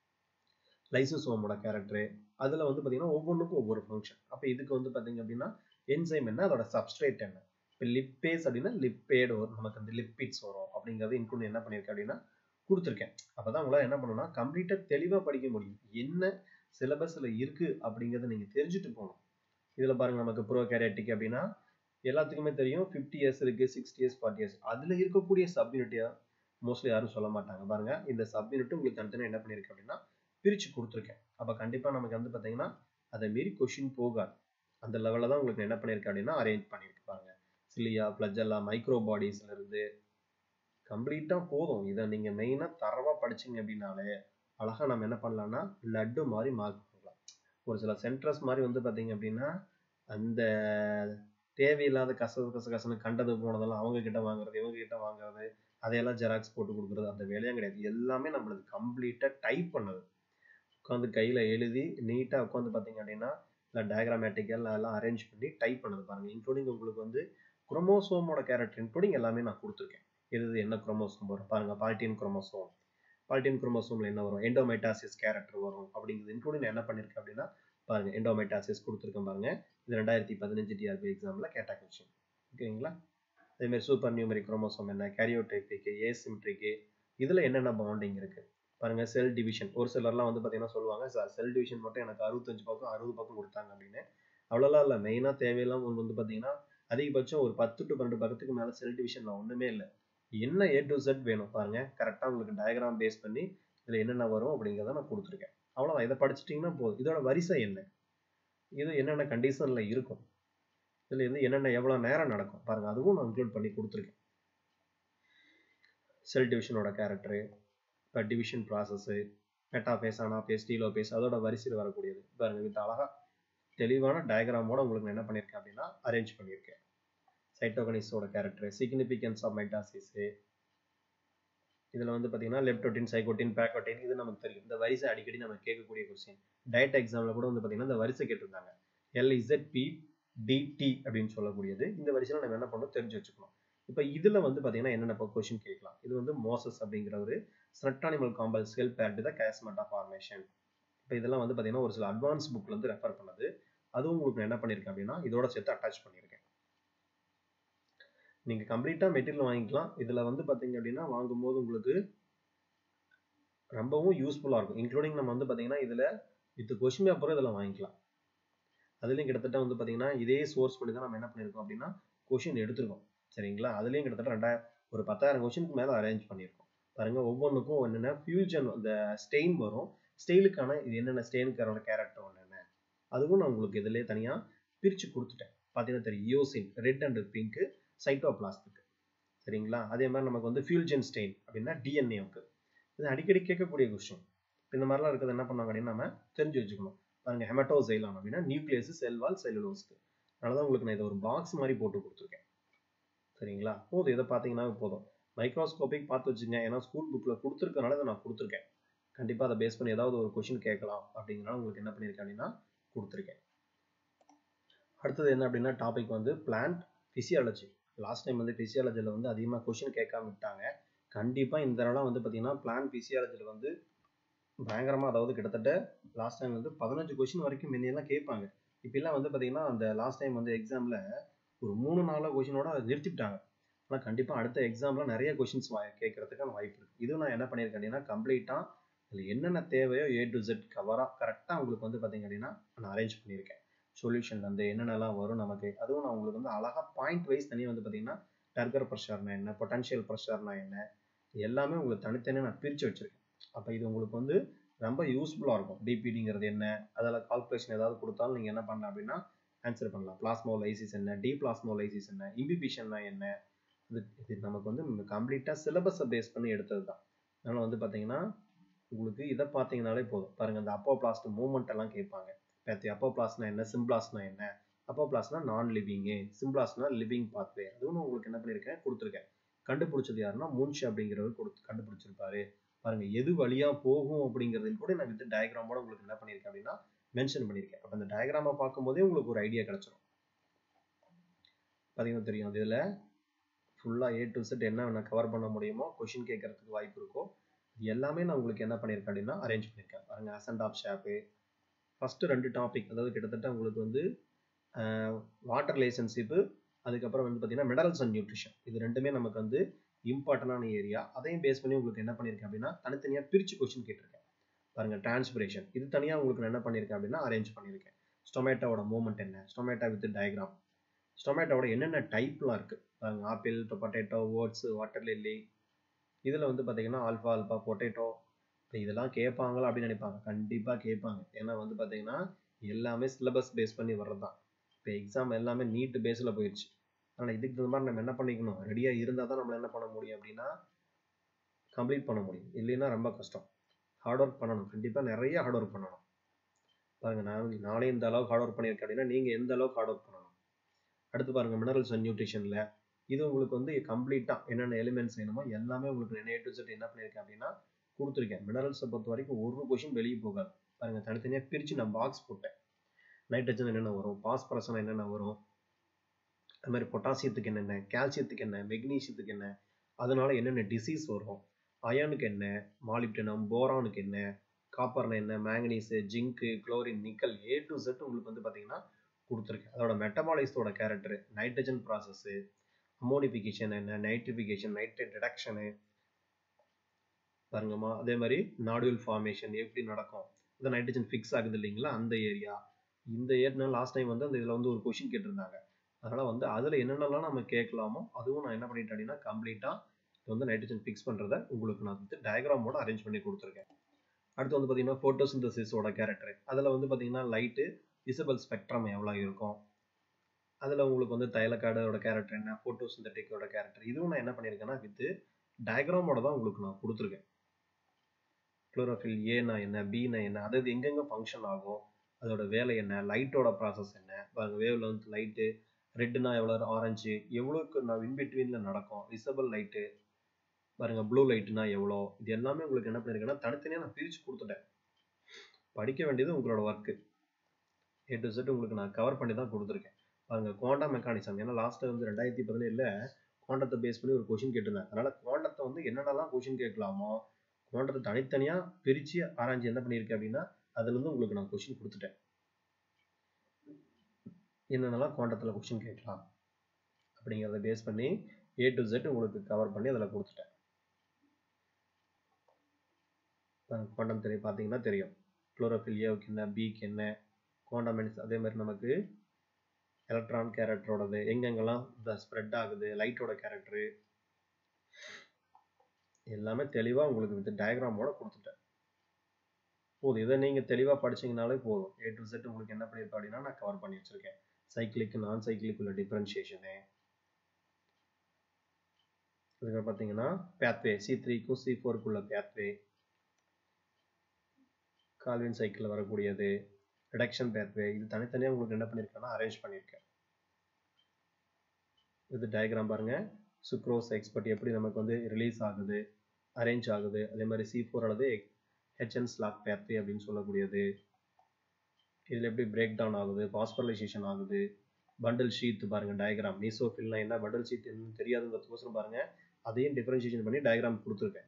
லைசோசோமோட கேரக்டரு அதில் வந்து பார்த்தீங்கன்னா ஒவ்வொன்றுக்கும் ஒவ்வொரு ஃபங்க்ஷன் அப்போ இதுக்கு வந்து பார்த்தீங்க அப்படின்னா என்சைம் என்ன அதோட சப்ஸ்ட்ரேட் என்ன இப்போ லிப்பேஸ் அப்படின்னா லிப்பேடு வரும் நமக்கு அந்த லிப்பிட்ஸ் வரும் அப்படிங்கிறது இன்க்ளூட் என்ன பண்ணியிருக்கேன் அப்படின்னா கொடுத்துருக்கேன் அப்போ தான் உங்களால் என்ன பண்ணணும்னா கம்ப்ளீட்டாக தெளிவாக படிக்க முடியும் என்ன சிலபஸில் இருக்குது அப்படிங்கிறத நீங்கள் தெரிஞ்சுட்டு போகணும் இதில் பாருங்கள் நமக்கு ப்ரோ கேரட்டிக் அப்படின்னா எல்லாத்துக்குமே தெரியும் ஃபிஃப்டி இயர்ஸ் இருக்கு சிக்ஸ்டி இயர்ஸ் ஃபார்ட்டி இயர்ஸ் அதில் இருக்கக்கூடிய சப்யூனிட்டியா மோஸ்ட்லி யாரும் சொல்ல மாட்டாங்க பாருங்க இந்த சப்யூனிட் உங்களுக்கு தனித்தனியாக என்ன பண்ணியிருக்கு அப்படின்னா பிரித்து கொடுத்துருக்கேன் அப்போ கண்டிப்பாக நமக்கு வந்து பார்த்தீங்கன்னா அதை மீறி கொஷின் போகாது அந்த லெவலில் தான் உங்களுக்கு என்ன பண்ணியிருக்கு அப்படின்னா அரேஞ்ச் பண்ணியிருக்கு பாருங்க சிலியா பிளஜல்லா மைக்ரோ பாடிஸ்ல இருந்து கம்ப்ளீட்டாக போதும் இதை நீங்கள் மெயினாக தரவாக படிச்சிங்க அப்படின்னாலே அழகாக நம்ம என்ன பண்ணலாம்னா லட்டு மாதிரி மார்க் பண்ணலாம் ஒரு சில சென்ட்ரஸ் மாதிரி வந்து பார்த்தீங்க அப்படின்னா அந்த தேவையில்லாத கச கச கசன்னு கண்டது போனதெல்லாம் அவங்க கிட்ட வாங்குறது இவங்க கிட்ட வாங்குறது அதையெல்லாம் ஜெராக்ஸ் போட்டு கொடுக்குறது அந்த வேலையும் கிடையாது எல்லாமே நம்மளுக்கு கம்ப்ளீட்டாக டைப் பண்ணது உட்காந்து கையில் எழுதி நீட்டாக உட்காந்து பார்த்தீங்க அப்படின்னா இல்லை டயக்ராமேட்டிக்கல் அதெல்லாம் அரேஞ்ச் பண்ணி டைப் பண்ணது பாருங்கள் இன்க்ளூடிங் உங்களுக்கு வந்து குரோமோசோமோட கேரக்டர் இன்க்ளூடிங் எல்லாமே நான் கொடுத்துருக்கேன் எது என்ன குரோமோசோம் வரும் பாருங்கள் பால்டின் குரோமோசோம் பால்டின் குரோமோசோமில் என்ன வரும் எண்டோமைட்டாசிஸ் கேரக்டர் வரும் அப்படிங்கிறது இன்க்ளூடிங் என்ன பண்ணியிருக்கேன் அப்படின்னா பாருங்க எண்டோமைட்டாசிஸ் கொடுத்துருக்கேன் பாருங்க இது ரெண்டாயிரத்தி பதினஞ்சு டிஆர்பி எக்ஸாமில் கேட்ட கொஸ்டின் ஓகேங்களா அதேமாதிரி சூப்பர் நியூமரிக் குரோமோசோம் என்ன கேரியோடைப்பிக்கு ஏசிமெட்ரிக்கு இதில் என்னென்ன பாண்டிங் இருக்குது பாருங்க செல் டிவிஷன் ஒரு சிலர்லாம் வந்து பார்த்தீங்கன்னா சொல்லுவாங்க சார் செல் டிவிஷன் மட்டும் எனக்கு அறுபத்தஞ்சு பக்கம் அறுபது பக்கம் கொடுத்தாங்க அப்படின்னு அவ்வளோலாம் இல்லை மெயினாக தேவையெல்லாம் வந்து பார்த்தீங்கன்னா அதிகபட்சம் ஒரு பத்து டு பன்னெண்டு பக்கத்துக்கு மேலே செல் டிவிஷனில் ஒன்றுமே இல்லை என்ன ஏ டு செட் வேணும் பாருங்க கரெக்டாக உங்களுக்கு டயக்ராம் பேஸ் பண்ணி இதில் என்னென்ன வரும் அப்படிங்கிறத நான் கொடுத்துருக்கேன் அவ்வளோதான் இதை படிச்சிட்டிங்கன்னா போதும் இதோட வரிசை என்ன இது என்னென்ன கண்டிஷனில் இருக்கும் இதில் இருந்து என்னென்ன எவ்வளோ நேரம் நடக்கும் பாருங்கள் அதுவும் நான் இன்க்ளூட் பண்ணி கொடுத்துருக்கேன் செல் டிவிஷனோட கேரக்டரு இப்போ division process metaphase anaphase telophase அதோட வரிசையில் வரக்கூடியது பாருங்கள் வித் அழகாக தெளிவான டயக்ராமோட உங்களுக்கு நான் என்ன பண்ணியிருக்கேன் அப்படின்னா அரேஞ்ச் பண்ணியிருக்கேன் சைட்டோகனிஸோட கேரக்டர் சிக்னிஃபிகன்ஸ் ஆஃப் மைட்டாசிஸு இதில் வந்து பார்த்தீங்கன்னா லெப்டோட்டின் சைக்கோட்டின் பேக்கோட்டின் இது நமக்கு தெரியும் இந்த வரிசை அடிக்கடி நம்ம கேட்கக்கூடிய கொஸ்டின் டயட் எக்ஸாமில் கூட வந்து பார்த்தீங்கன்னா இந்த வரிசை கேட்டிருந்தாங்க எல்இசட்பி டிடி அப்படின்னு சொல்லக்கூடியது இந்த வரிசையில் நம்ம என்ன பண்ணணும் தெரிஞ்சு வச்சுக்கணும் இப்போ இதில் வந்து பார்த்தீங்கன்னா என்னென்ன கொஸ்டின் கேட்கலாம் இது வந்து மோசஸ் அப்படிங்கிற ஒரு ஸ்னட்டானிமல் காம்பல் செல் பேர் டு த கேஸ்மெட்டா ஃபார்மேஷன் இப்போ இதெல்லாம் வந்து பார்த்தீங்கன்னா ஒரு சில அட்வான்ஸ் புக்ல இருந்து ரெஃபர் பண்ணது அதுவும் உங்களுக்கு என்ன பண்ணியிருக்கேன் அப்படின்னா இதோட சேர்த்து அட்டாச் பண்ணியிருக்கேன் நீங்கள் கம்ப்ளீட்டாக மெட்டீரியல் வாங்கிக்கலாம் இதில் வந்து பார்த்தீங்க அப்படின்னா வாங்கும்போது உங்களுக்கு ரொம்பவும் யூஸ்ஃபுல்லாக இருக்கும் இன்க்ளூடிங் நம்ம வந்து பார்த்தீங்கன்னா இதில் வித் கொஷின் பேப்பரும் இதில் வாங்கிக்கலாம் அதுலேயும் கிட்டத்தட்ட வந்து பார்த்தீங்கன்னா இதே சோர்ஸ் பண்ணி தான் நம்ம என்ன பண்ணியிருக்கோம் அப்படின்னா கொஷின் எடுத்திருக்கோம் சரிங்களா அதுலேயும் கிட்டத்தட்ட ரெண்டாயிரம் ஒரு பத்தாயிரம் கொஷினுக்கு மேலே அரேஞ்ச் பண்ணியிருக்கோம் பாருங்கள் ஒவ்வொன்றுக்கும் என்னென்ன ஃபியூஜன் அந்த ஸ்டெயின் வரும் ஸ்டெயிலுக்கான இது என்னென்ன ஸ்டெயினுக்கான கேரக்டர் என்னென்ன அதுவும் நான் உங்களுக்கு இதிலே தனியாக பிரித்து கொடுத்துட்டேன் பார்த்தீங்கன்னா தெரியும் eosin red and pink cytoplasmic சரிங்களா அதே மாதிரி நமக்கு வந்து ஃபியூல்ஜன் ஸ்டெயின் அப்படின்னா டிஎன்ஏவுக்கு இது அடிக்கடி கேட்கக்கூடிய கொஸ்டின் இந்த மாதிரிலாம் இருக்கிறது என்ன பண்ணாங்க அப்படின்னு நம்ம தெரிஞ்சு வச்சுக்கணும் பாருங்க ஹெமட்டோசைலான் அப்படின்னா நியூக்ளியஸ் செல்வால் செல்லுலோஸ்க்கு அதனால தான் உங்களுக்கு நான் இதை ஒரு பாக்ஸ் மாதிரி போட்டு கொடுத்துருக்கேன் சரிங்களா போதும் இதை பார்த்தீங்கன்னா போதும் மைக்ரோஸ்கோபிக் பார்த்து வச்சுங்க ஏன்னா ஸ்கூல் புக்கில் கொடுத்துருக்கனால இதை நான் கொடுத்துருக்கேன் கண்டிப்பாக அதை பேஸ் பண்ணி ஏதாவது ஒரு கொஷின் கேட்கலாம் அப்படிங்கிறனால உங்களுக்கு என்ன பண்ணியிருக்கேன் அப்படின்னா கொடுத்துருக்கேன் அடுத்தது என்ன அப்படின்னா டாபிக் வந்து பிளான்ட் ஃபிசியாலஜி லாஸ்ட் டைம் வந்து ஃபிசியாலஜியில் வந்து அதிகமாக கொஷின் கேட்காம விட்டாங்க கண்டிப்பாக இந்த தடவை வந்து பார்த்தீங்கன்னா பிளான் ஃபிசியாலஜியில் வந்து பயங்கரமாக அதாவது கிட்டத்தட்ட லாஸ்ட் டைம் வந்து பதினஞ்சு கொஷின் வரைக்கும் முன்னெல்லாம் கேட்பாங்க இப்பெல்லாம் வந்து பார்த்தீங்கன்னா அந்த லாஸ்ட் டைம் வந்து எக்ஸாமில் ஒரு மூணு நாலு கொஷினோட அதை நிறுத்திவிட்டாங்க ஆனால் கண்டிப்பாக அடுத்த எக்ஸாமில் நிறைய கொஷின்ஸ் கேட்கறதுக்கான வாய்ப்பு இருக்குது இது நான் என்ன பண்ணியிருக்கேன் அப்படின்னா கம்ப்ளீட்டாக அதில் என்னென்ன தேவையோ ஏ டு ஜெட் கவராக கரெக்டாக உங்களுக்கு வந்து பார்த்தீங்க அப்படின்னா நான் அரேஞ்ச் பண்ணியிருக்கேன் சொல்யூஷன் வந்து என்னென்னலாம் வரும் நமக்கு அதுவும் நான் உங்களுக்கு வந்து அழகாக பாயிண்ட் வைஸ் தனியாக வந்து பார்த்தீங்கன்னா டர்கர் ப்ரெஷர்னா என்ன பொட்டன்ஷியல் ப்ரெஷர்னா என்ன எல்லாமே உங்களுக்கு தனித்தனியாக நான் பிரித்து வச்சுருக்கேன் அப்போ இது உங்களுக்கு வந்து ரொம்ப யூஸ்ஃபுல்லாக இருக்கும் டிபிடிங்கிறது என்ன அதில் கால்குலேஷன் ஏதாவது கொடுத்தாலும் நீங்கள் என்ன பண்ணலாம் அப்படின்னா ஆன்சர் பண்ணலாம் பிளாஸ்மோலைசிஸ் என்ன டி பிளாஸ்மோலைசிஸ் என்ன இம்பிபிஷன்னா என்ன இது இது நமக்கு வந்து கம்ப்ளீட்டாக சிலபஸை பேஸ் பண்ணி எடுத்தது தான் அதனால் வந்து பார்த்தீங்கன்னா உங்களுக்கு இதை பார்த்தீங்கனாலே போதும் பாருங்கள் இந்த அப்போ பிளாஸ்ட் மூவ்மெண்ட் எல்லாம் கேட்பாங்க பேத்தி அப்போ பிளாஸ்னா என்ன சிம்பிளாஸ்னா என்ன அப்போ பிளாஸ்னா நான் லிவிங்கு சிம்பிளாஸ்னா லிவிங் பாத்வே அதுவும் உங்களுக்கு என்ன பண்ணியிருக்கேன் கொடுத்துருக்கேன் கண்டுபிடிச்சது யாருன்னா மூன்ஷி அப்படிங்கிறவர் கொடுத்து கண்டுபிடிச்சிருப்பாரு பாருங்க எது வழியா போகும் அப்படிங்கிறதையும் கூட நான் வித் டயக்ராமோட உங்களுக்கு என்ன பண்ணியிருக்கேன் அப்படின்னா மென்ஷன் பண்ணியிருக்கேன் அப்போ அந்த டயக்ராமை பார்க்கும்போதே உங்களுக்கு ஒரு ஐடியா கிடைச்சிடும் பார்த்தீங்கன்னா தெரியும் இதில் ஃபுல்லாக ஏ டு செட் என்ன நான் கவர் பண்ண முடியுமோ கொஷின் கேட்கறதுக்கு வாய்ப்பு இருக்கோ எல்லாமே நான் உங்களுக்கு என்ன பண்ணியிருக்கேன் அப்படின்னா அரேஞ்ச் பண்ணியிருக்கேன் பாருங்க அசன்ட் ஆஃப் ஷாப்பு ஃபஸ்ட்டு ரெண்டு டாபிக் அதாவது கிட்டத்தட்ட உங்களுக்கு வந்து வாட்டர் ரிலேஷன்ஷிப்பு அதுக்கப்புறம் வந்து பார்த்தீங்கன்னா மினரல்ஸ் அண்ட் நியூட்ரிஷன் இது ரெண்டுமே நமக்கு வந்து இம்பார்ட்டண்டான ஏரியா அதையும் பேஸ் பண்ணி உங்களுக்கு என்ன பண்ணியிருக்கேன் அப்படின்னா தனித்தனியாக பிரித்து கொஸ்டின் கேட்டிருக்கேன் பாருங்க டிரான்ஸ்பிரேஷன் இது தனியாக உங்களுக்கு நான் என்ன பண்ணியிருக்கேன் அப்படின்னா அரேஞ்ச் பண்ணியிருக்கேன் ஸ்டொமேட்டோட மூவ்மெண்ட் என்ன ஸ்டொமேட்டோ வித் டயக்ராம் ஸ்டொமேட்டோட என்னென்ன டைப்லாம் இருக்குது பாருங்க apple potato oats water lily இதில் வந்து பார்த்தீங்கன்னா ஆல்ஃபா ஆல்ஃபா பொட்டேட்டோ இப்போ இதெல்லாம் கேட்பாங்களா அப்படின்னு நினைப்பாங்க கண்டிப்பாக கேட்பாங்க ஏன்னா வந்து பார்த்தீங்கன்னா எல்லாமே சிலபஸ் பேஸ் பண்ணி வர்றது தான் இப்போ எக்ஸாம் எல்லாமே நீட் பேஸில் போயிடுச்சு ஆனால் இதுக்கு தகுந்த மாதிரி நம்ம என்ன பண்ணிக்கணும் ரெடியாக இருந்தால் தான் நம்ம என்ன பண்ண முடியும் அப்படின்னா கம்ப்ளீட் பண்ண முடியும் இல்லைன்னா ரொம்ப கஷ்டம் ஹார்ட் ஒர்க் பண்ணணும் கண்டிப்பாக நிறைய ஹார்ட் ஒர்க் பண்ணணும் பாருங்கள் நான் நானே இந்த அளவுக்கு ஹார்ட் ஒர்க் பண்ணியிருக்கேன் அப்படின்னா நீங்கள் எந்த அளவுக்கு ஹார்ட் ஒர்க் பண்ணணும் அடுத்து பாருங்கள் மினரல்ஸ் அண்ட் நியூட்ரிஷனில் இது உங்களுக்கு வந்து கம்ப்ளீட்டாக என்னென்ன எலிமெண்ட்ஸ் வேணுமோ எல்லாமே உங்களுக்கு ஏ டு செட் என்ன பண்ணியிருக்கேன் அப்படின்னா கொடுத்துருக்கேன் மினரல்ஸை பொறுத்த வரைக்கும் ஒரு கொஷின் வெளியே போகாது பாருங்கள் தனித்தனியாக பிரித்து நான் பாக்ஸ் போட்டேன் நைட்ரஜன் என்னென்ன வரும் பாஸ்பரஸ் என்னென்ன வரும் அது மாதிரி பொட்டாசியத்துக்கு என்னென்ன கால்சியத்துக்கு என்ன மெக்னீசியத்துக்கு என்ன அதனால என்னென்ன டிசீஸ் வரும் அயனுக்கு என்ன மாலிப்டினம் போரானுக்கு என்ன காப்பர்னா என்ன manganese zinc chlorine nickel A to Z உங்களுக்கு வந்து பார்த்தீங்கன்னா கொடுத்துருக்கேன் அதோட மெட்டபாலிஸோட கேரக்டர் நைட்ரஜன் ப்ராசஸ்ஸு அமோனிஃபிகேஷன் என்ன நைட்ரிஃபிகேஷன் நைட்ரேட் ரிடக்ஷனு பாருங்கம்மா அதே மாதிரி நாடுவல் ஃபார்மேஷன் எப்படி நடக்கும் இந்த நைட்ரஜன் ஃபிக்ஸ் ஆகுது இல்லைங்களா அந்த ஏரியா இந்த ஏரியா லாஸ்ட் டைம் வந்து அந்த இதில் வந்து ஒரு கொஷின் கேட்டிருந்தாங்க அதனால் வந்து அதில் என்னென்னலாம் நம்ம கேட்கலாமோ அதுவும் நான் என்ன பண்ணிட்டேன் அப்படின்னா கம்ப்ளீட்டாக வந்து நைட்ரஜன் ஃபிக்ஸ் பண்ணுறத உங்களுக்கு நான் வந்து டயக்ராமோட அரேஞ்ச் பண்ணி கொடுத்துருக்கேன் அடுத்து வந்து பார்த்தீங்கன்னா ஃபோட்டோசிந்தசிஸோட கேரக்டர் அதில் வந்து பார்த்தீங்கன்னா லைட்டு விசிபிள் ஸ்பெக்ட்ரம் எவ்வளோ இருக்கும் அதில் உங்களுக்கு வந்து தைலக்காடோட கேரக்டர் என்ன ஃபோட்டோசிந்தட்டிக்கோட கேரக்டர் இதுவும் நான் என்ன பண்ணியிருக்கேன்னா வித்து டயக்ராமோட தான் உங்களுக்கு நான் கொடுத்துருக்கேன் குளோரோஃபில் ஏனா என்ன பினா என்ன அதாவது எங்கெங்கே ஃபங்க்ஷன் ஆகும் அதோட வேலை என்ன லைட்டோட ப்ராசஸ் என்ன பாருங்க வேவ்ல வந்து லைட்டு ரெட்டுனா எவ்வளோ ஆரஞ்சு எவ்வளோக்கு நான் இன்பிட்வீனில் நடக்கும் விசபிள் லைட்டு பாருங்க ப்ளூ லைட்னா எவ்வளோ இது எல்லாமே உங்களுக்கு என்ன பண்ணியிருக்கேன்னா தனித்தனியாக நான் பிரித்து கொடுத்துட்டேன் படிக்க வேண்டியது உங்களோட ஒர்க்கு ஏ டு செட் உங்களுக்கு நான் கவர் பண்ணி தான் கொடுத்துருக்கேன் பாருங்க குவாண்டா மெக்கானிசம் ஏன்னா லாஸ்ட் வந்து ரெண்டாயிரத்தி பதினேழுல குவாண்டத்தை பேஸ் பண்ணி ஒரு கொஷின் கேட்டிருந்தேன் அதனால குவாண்டத்தை வந்து என்னென்னலாம் கொஷின் கேட்கலாமோ குவாண்டத்தை தனித்தனியாக பிரித்து ஆராய்ச்சி என்ன பண்ணியிருக்கேன் அப்படின்னா அதுலேருந்து உங்களுக்கு நான் கொஷின் கொடுத்துட்டேன் என்னென்னலாம் குவாண்டத்தில் கொஷின் கேட்கலாம் அப்படிங்கிறத பேஸ் பண்ணி ஏ டு ஜெட் உங்களுக்கு கவர் பண்ணி அதில் கொடுத்துட்டேன் குவாண்டம் தெரியும் பார்த்தீங்கன்னா தெரியும் குளோரோஃபில் ஏவுக்கு என்ன பிக்கு என்ன குவாண்டம் மென்ஸ் அதே மாதிரி நமக்கு எலக்ட்ரான் கேரக்டரோடது எங்கெங்கெல்லாம் இந்த ஸ்ப்ரெட் ஆகுது லைட்டோட கேரக்டரு எல்லாமே தெளிவாக உங்களுக்கு வித் டயக்ராமோட கொடுத்துட்டேன் போதும் இதை நீங்கள் தெளிவாக படிச்சீங்கனாலே போதும் ஏ டு செட் உங்களுக்கு என்ன பண்ணியிருப்பேன் அப்படின்னா நான் கவர் பண்ணி வச்சிருக்கேன் சைக்கிளிக் நான் சைக்கிளிக் உள்ள டிஃப்ரென்ஷியேஷனு இதுக்கு பார்த்தீங்கன்னா பேத்வே சி த்ரீக்கும் சி ஃபோருக்குள்ள பேத்வே கால்வின் சைக்கிளில் வரக்கூடியது ரிடக்ஷன் பேத்வே இது தனித்தனியாக உங்களுக்கு என்ன பண்ணியிருக்கேன்னா அரேஞ்ச் பண்ணியிருக்கேன் இது டயக்ராம் பாருங்க சுக்ரோஸ் எக்ஸ்பர்ட் எப்படி நமக்கு வந்து ரிலீஸ் ஆகுது அரேஞ்ச் ஆகுது அதே மாதிரி சி ஃபோர் அல்லது ஹெச்என் ஸ்லாக் பேத்வே அப்படின்னு சொல்லக்கூடியது இதில் எப்படி பிரேக் டவுன் ஆகுது பாஸ்பரலைசேஷன் ஆகுது பண்டில் ஷீத் பாருங்க டயக்ராம் மீசோஃபில்னா என்ன பண்டில் ஷீத் என்னன்னு தெரியாதுங்கிறதுக்கோசரம் பாருங்க அதையும் டிஃபரன்ஷியேஷன் பண்ணி டயக்ராம் கொடுத்துருக்கேன்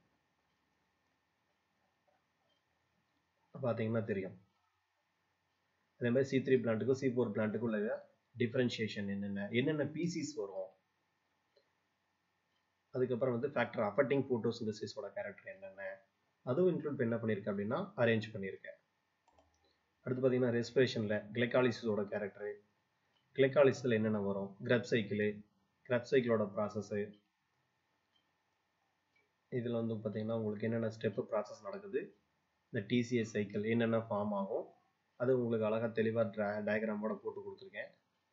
பார்த்தீங்கன்னா தெரியும் அதே மாதிரி சி த்ரீ பிளான்ட்டுக்கும் சி ஃபோர் பிளான்ட்டுக்கும் உள்ள டிஃபரன்ஷியேஷன் என்னென்ன என்னென்ன பீசிஸ் வரும் அதுக்கப்புறம் வந்து ஃபேக்டர் அஃபெக்டிங் ஃபோட்டோசிந்தசிஸோட கேரக்டர் என்னென்ன அதுவும் இன்க்ளூட் என்ன பண்ணியிருக்கேன் அப்படின்னா அரேஞ்ச் பண்ணியிருக்கேன் அடுத்து பார்த்தீங்கன்னா ரெஸ்பிரேஷனில் கிளைகாலிசிஸோட கேரக்டரு கிளைகாலிசிஸில் என்னென்ன வரும் கிரப் சைக்கிளு கிரப் சைக்கிளோட ப்ராசஸ்ஸு இதில் வந்து பார்த்தீங்கன்னா உங்களுக்கு என்னென்ன ஸ்டெப்பு ப்ராசஸ் நடக்குது இந்த டிசிஎஸ் சைக்கிள் என்னென்ன ஃபார்ம் ஆகும் அது உங்களுக்கு அழகாக தெளிவாக டயக்ராமோட போட்டு கொடுத்துருக்கேன்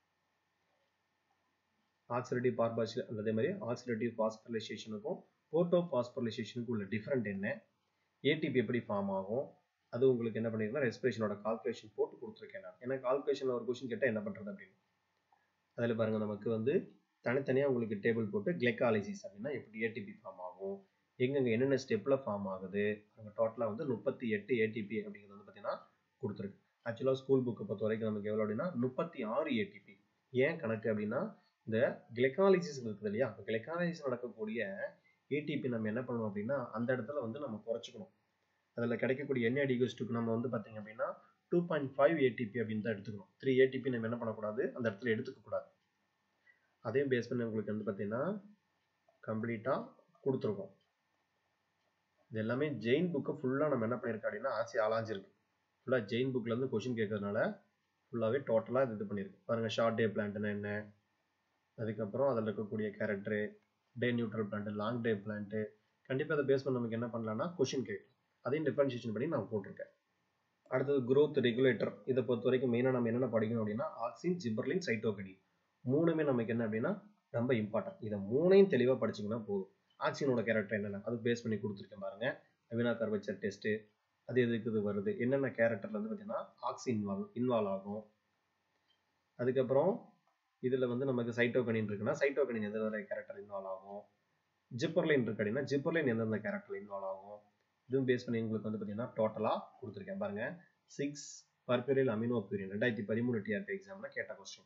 ஆக்சிடேட்டிவ் பார்பாசி அதே மாதிரி ஆக்சிடேட்டிவ் பாஸ்பரலைசேஷனுக்கும் போட்டோ பாஸ்பரலைசேஷனுக்கும் உள்ள டிஃப்ரெண்ட் என்ன ஏடிபி எப்படி ஃபார்ம் ஆகும் அது உங்களுக்கு என்ன பண்ணிருக்கேன் ரெஸ்பிரேஷனோட கால்குலேஷன் போட்டு கொடுத்துருக்கேன் நான் ஏன்னா கால்குலேஷனில் ஒரு கொஸ்டின் கேட்டால் என்ன பண்ணுறது அப்படின்னு அதில் பாருங்கள் நமக்கு வந்து தனித்தனியாக உங்களுக்கு டேபிள் போட்டு கிளைக்காலிசிஸ் அப்படின்னா எப்படி ஏடிபி ஃபார்ம் ஆகும் எங்கெங்கே என்னென்ன ஸ்டெப்பில் ஃபார்ம் ஆகுது அங்கே டோட்டலாக வந்து முப்பத்தி எட்டு ஏடிபி அப்படிங்கிறது வந்து பார்த்தீங்கன்னா கொடுத்துருக்கு ஆக்சுவலாக ஸ்கூல் புக்கை பொறுத்த வரைக்கும் நமக்கு எவ்வளோ அப்படின்னா முப்பத்தி ஆறு ஏடிபி ஏன் கணக்கு அப்படின்னா இந்த கிளைக்காலிசிஸ் இருக்குது இல்லையா கிளைக்காலிசிஸ் நடக்கக்கூடிய ஏடிபி நம்ம என்ன பண்ணணும் அப்படின்னா அந்த இடத்துல வந்து நம்ம குறைச்சிக்கணும் அதில் கிடைக்கக்கூடிய எண்ணெய் அடிகோஸ்ட்டுக்கு நம்ம வந்து பார்த்தீங்க அப்படின்னா டூ பாயிண்ட் ஃபைவ் ஏடிபி அப்படின்னு தான் எடுத்துக்கணும் த்ரீ ஏடிபி நம்ம என்ன பண்ணக்கூடாது அந்த இடத்துல எடுத்துக்க கூடாது அதையும் பேஸ் பண்ணி உங்களுக்கு வந்து பார்த்தீங்கன்னா கம்ப்ளீட்டாக கொடுத்துருக்கோம் இது எல்லாமே ஜெயின் புக்கை ஃபுல்லாக நம்ம என்ன பண்ணியிருக்கோம் அப்படின்னா ஆசி ஆளாஞ்சிருக்கு ஃபுல்லாக ஜெயின் புக்லேருந்து கொஷின் கேட்கறதுனால ஃபுல்லாகவே டோட்டலாக இது இது பண்ணியிருக்கு பாருங்கள் ஷார்ட் டே பிளான்ட்னா என்ன அதுக்கப்புறம் அதில் இருக்கக்கூடிய character day neutral plant long day plant கண்டிப்பாக அதை பேஸ் பண்ணி நமக்கு என்ன பண்ணலாம்னா கொஷின் கேட்கும் அதையும் டிஃபரன்ஷியேஷன் பண்ணி நான் போட்டிருக்கேன் அடுத்தது growth ரெகுலேட்டர் இதை பொறுத்த வரைக்கும் மெயினாக நம்ம என்னென்ன படிக்கணும் அப்படின்னா ஆக்சின் ஜிப்பர்லின் சைட்டோகடி மூணுமே நமக்கு என்ன அப்படின்னா ரொம்ப இம்பார்ட்டன்ட் இதை மூணையும் தெளிவாக படிச்சிங்கன்னா போதும் ஆக்சினோட கேரக்டர் என்னென்ன அது பேஸ் பண்ணி கொடுத்துருக்கேன் பாருங்க அவினா கர்வச்சர் டெஸ்ட்டு அது எதுக்கு இது வருது என்னென்ன கேரக்டர்ல வந்து பார்த்தீங்கன்னா ஆக்சி இன்வால்வ் இன்வால்வ் ஆகும் அதுக்கப்புறம் இதில் வந்து நமக்கு சைட்டோகனின் இருக்குன்னா சைட்டோகனின் எந்தெந்த கேரக்டர் இன்வால்வ் ஆகும் ஜிப்பர்லைன் இருக்கு அப்படின்னா ஜிப்பர்லைன் எந்தெந்த கேரக்டர் இன்வால்வ் ஆகும் இதுவும் பேஸ் பண்ணி உங்களுக்கு வந்து பார்த்தீங்கன்னா டோட்டலாக கொடுத்துருக்கேன் பாருங்க சிக்ஸ் பர்பெரியல் அமினோ பியூரின் ரெண்டாயிரத்தி பதிமூணு டிஆர்பி எக்ஸாமில் கேட்ட கொஸ்டின்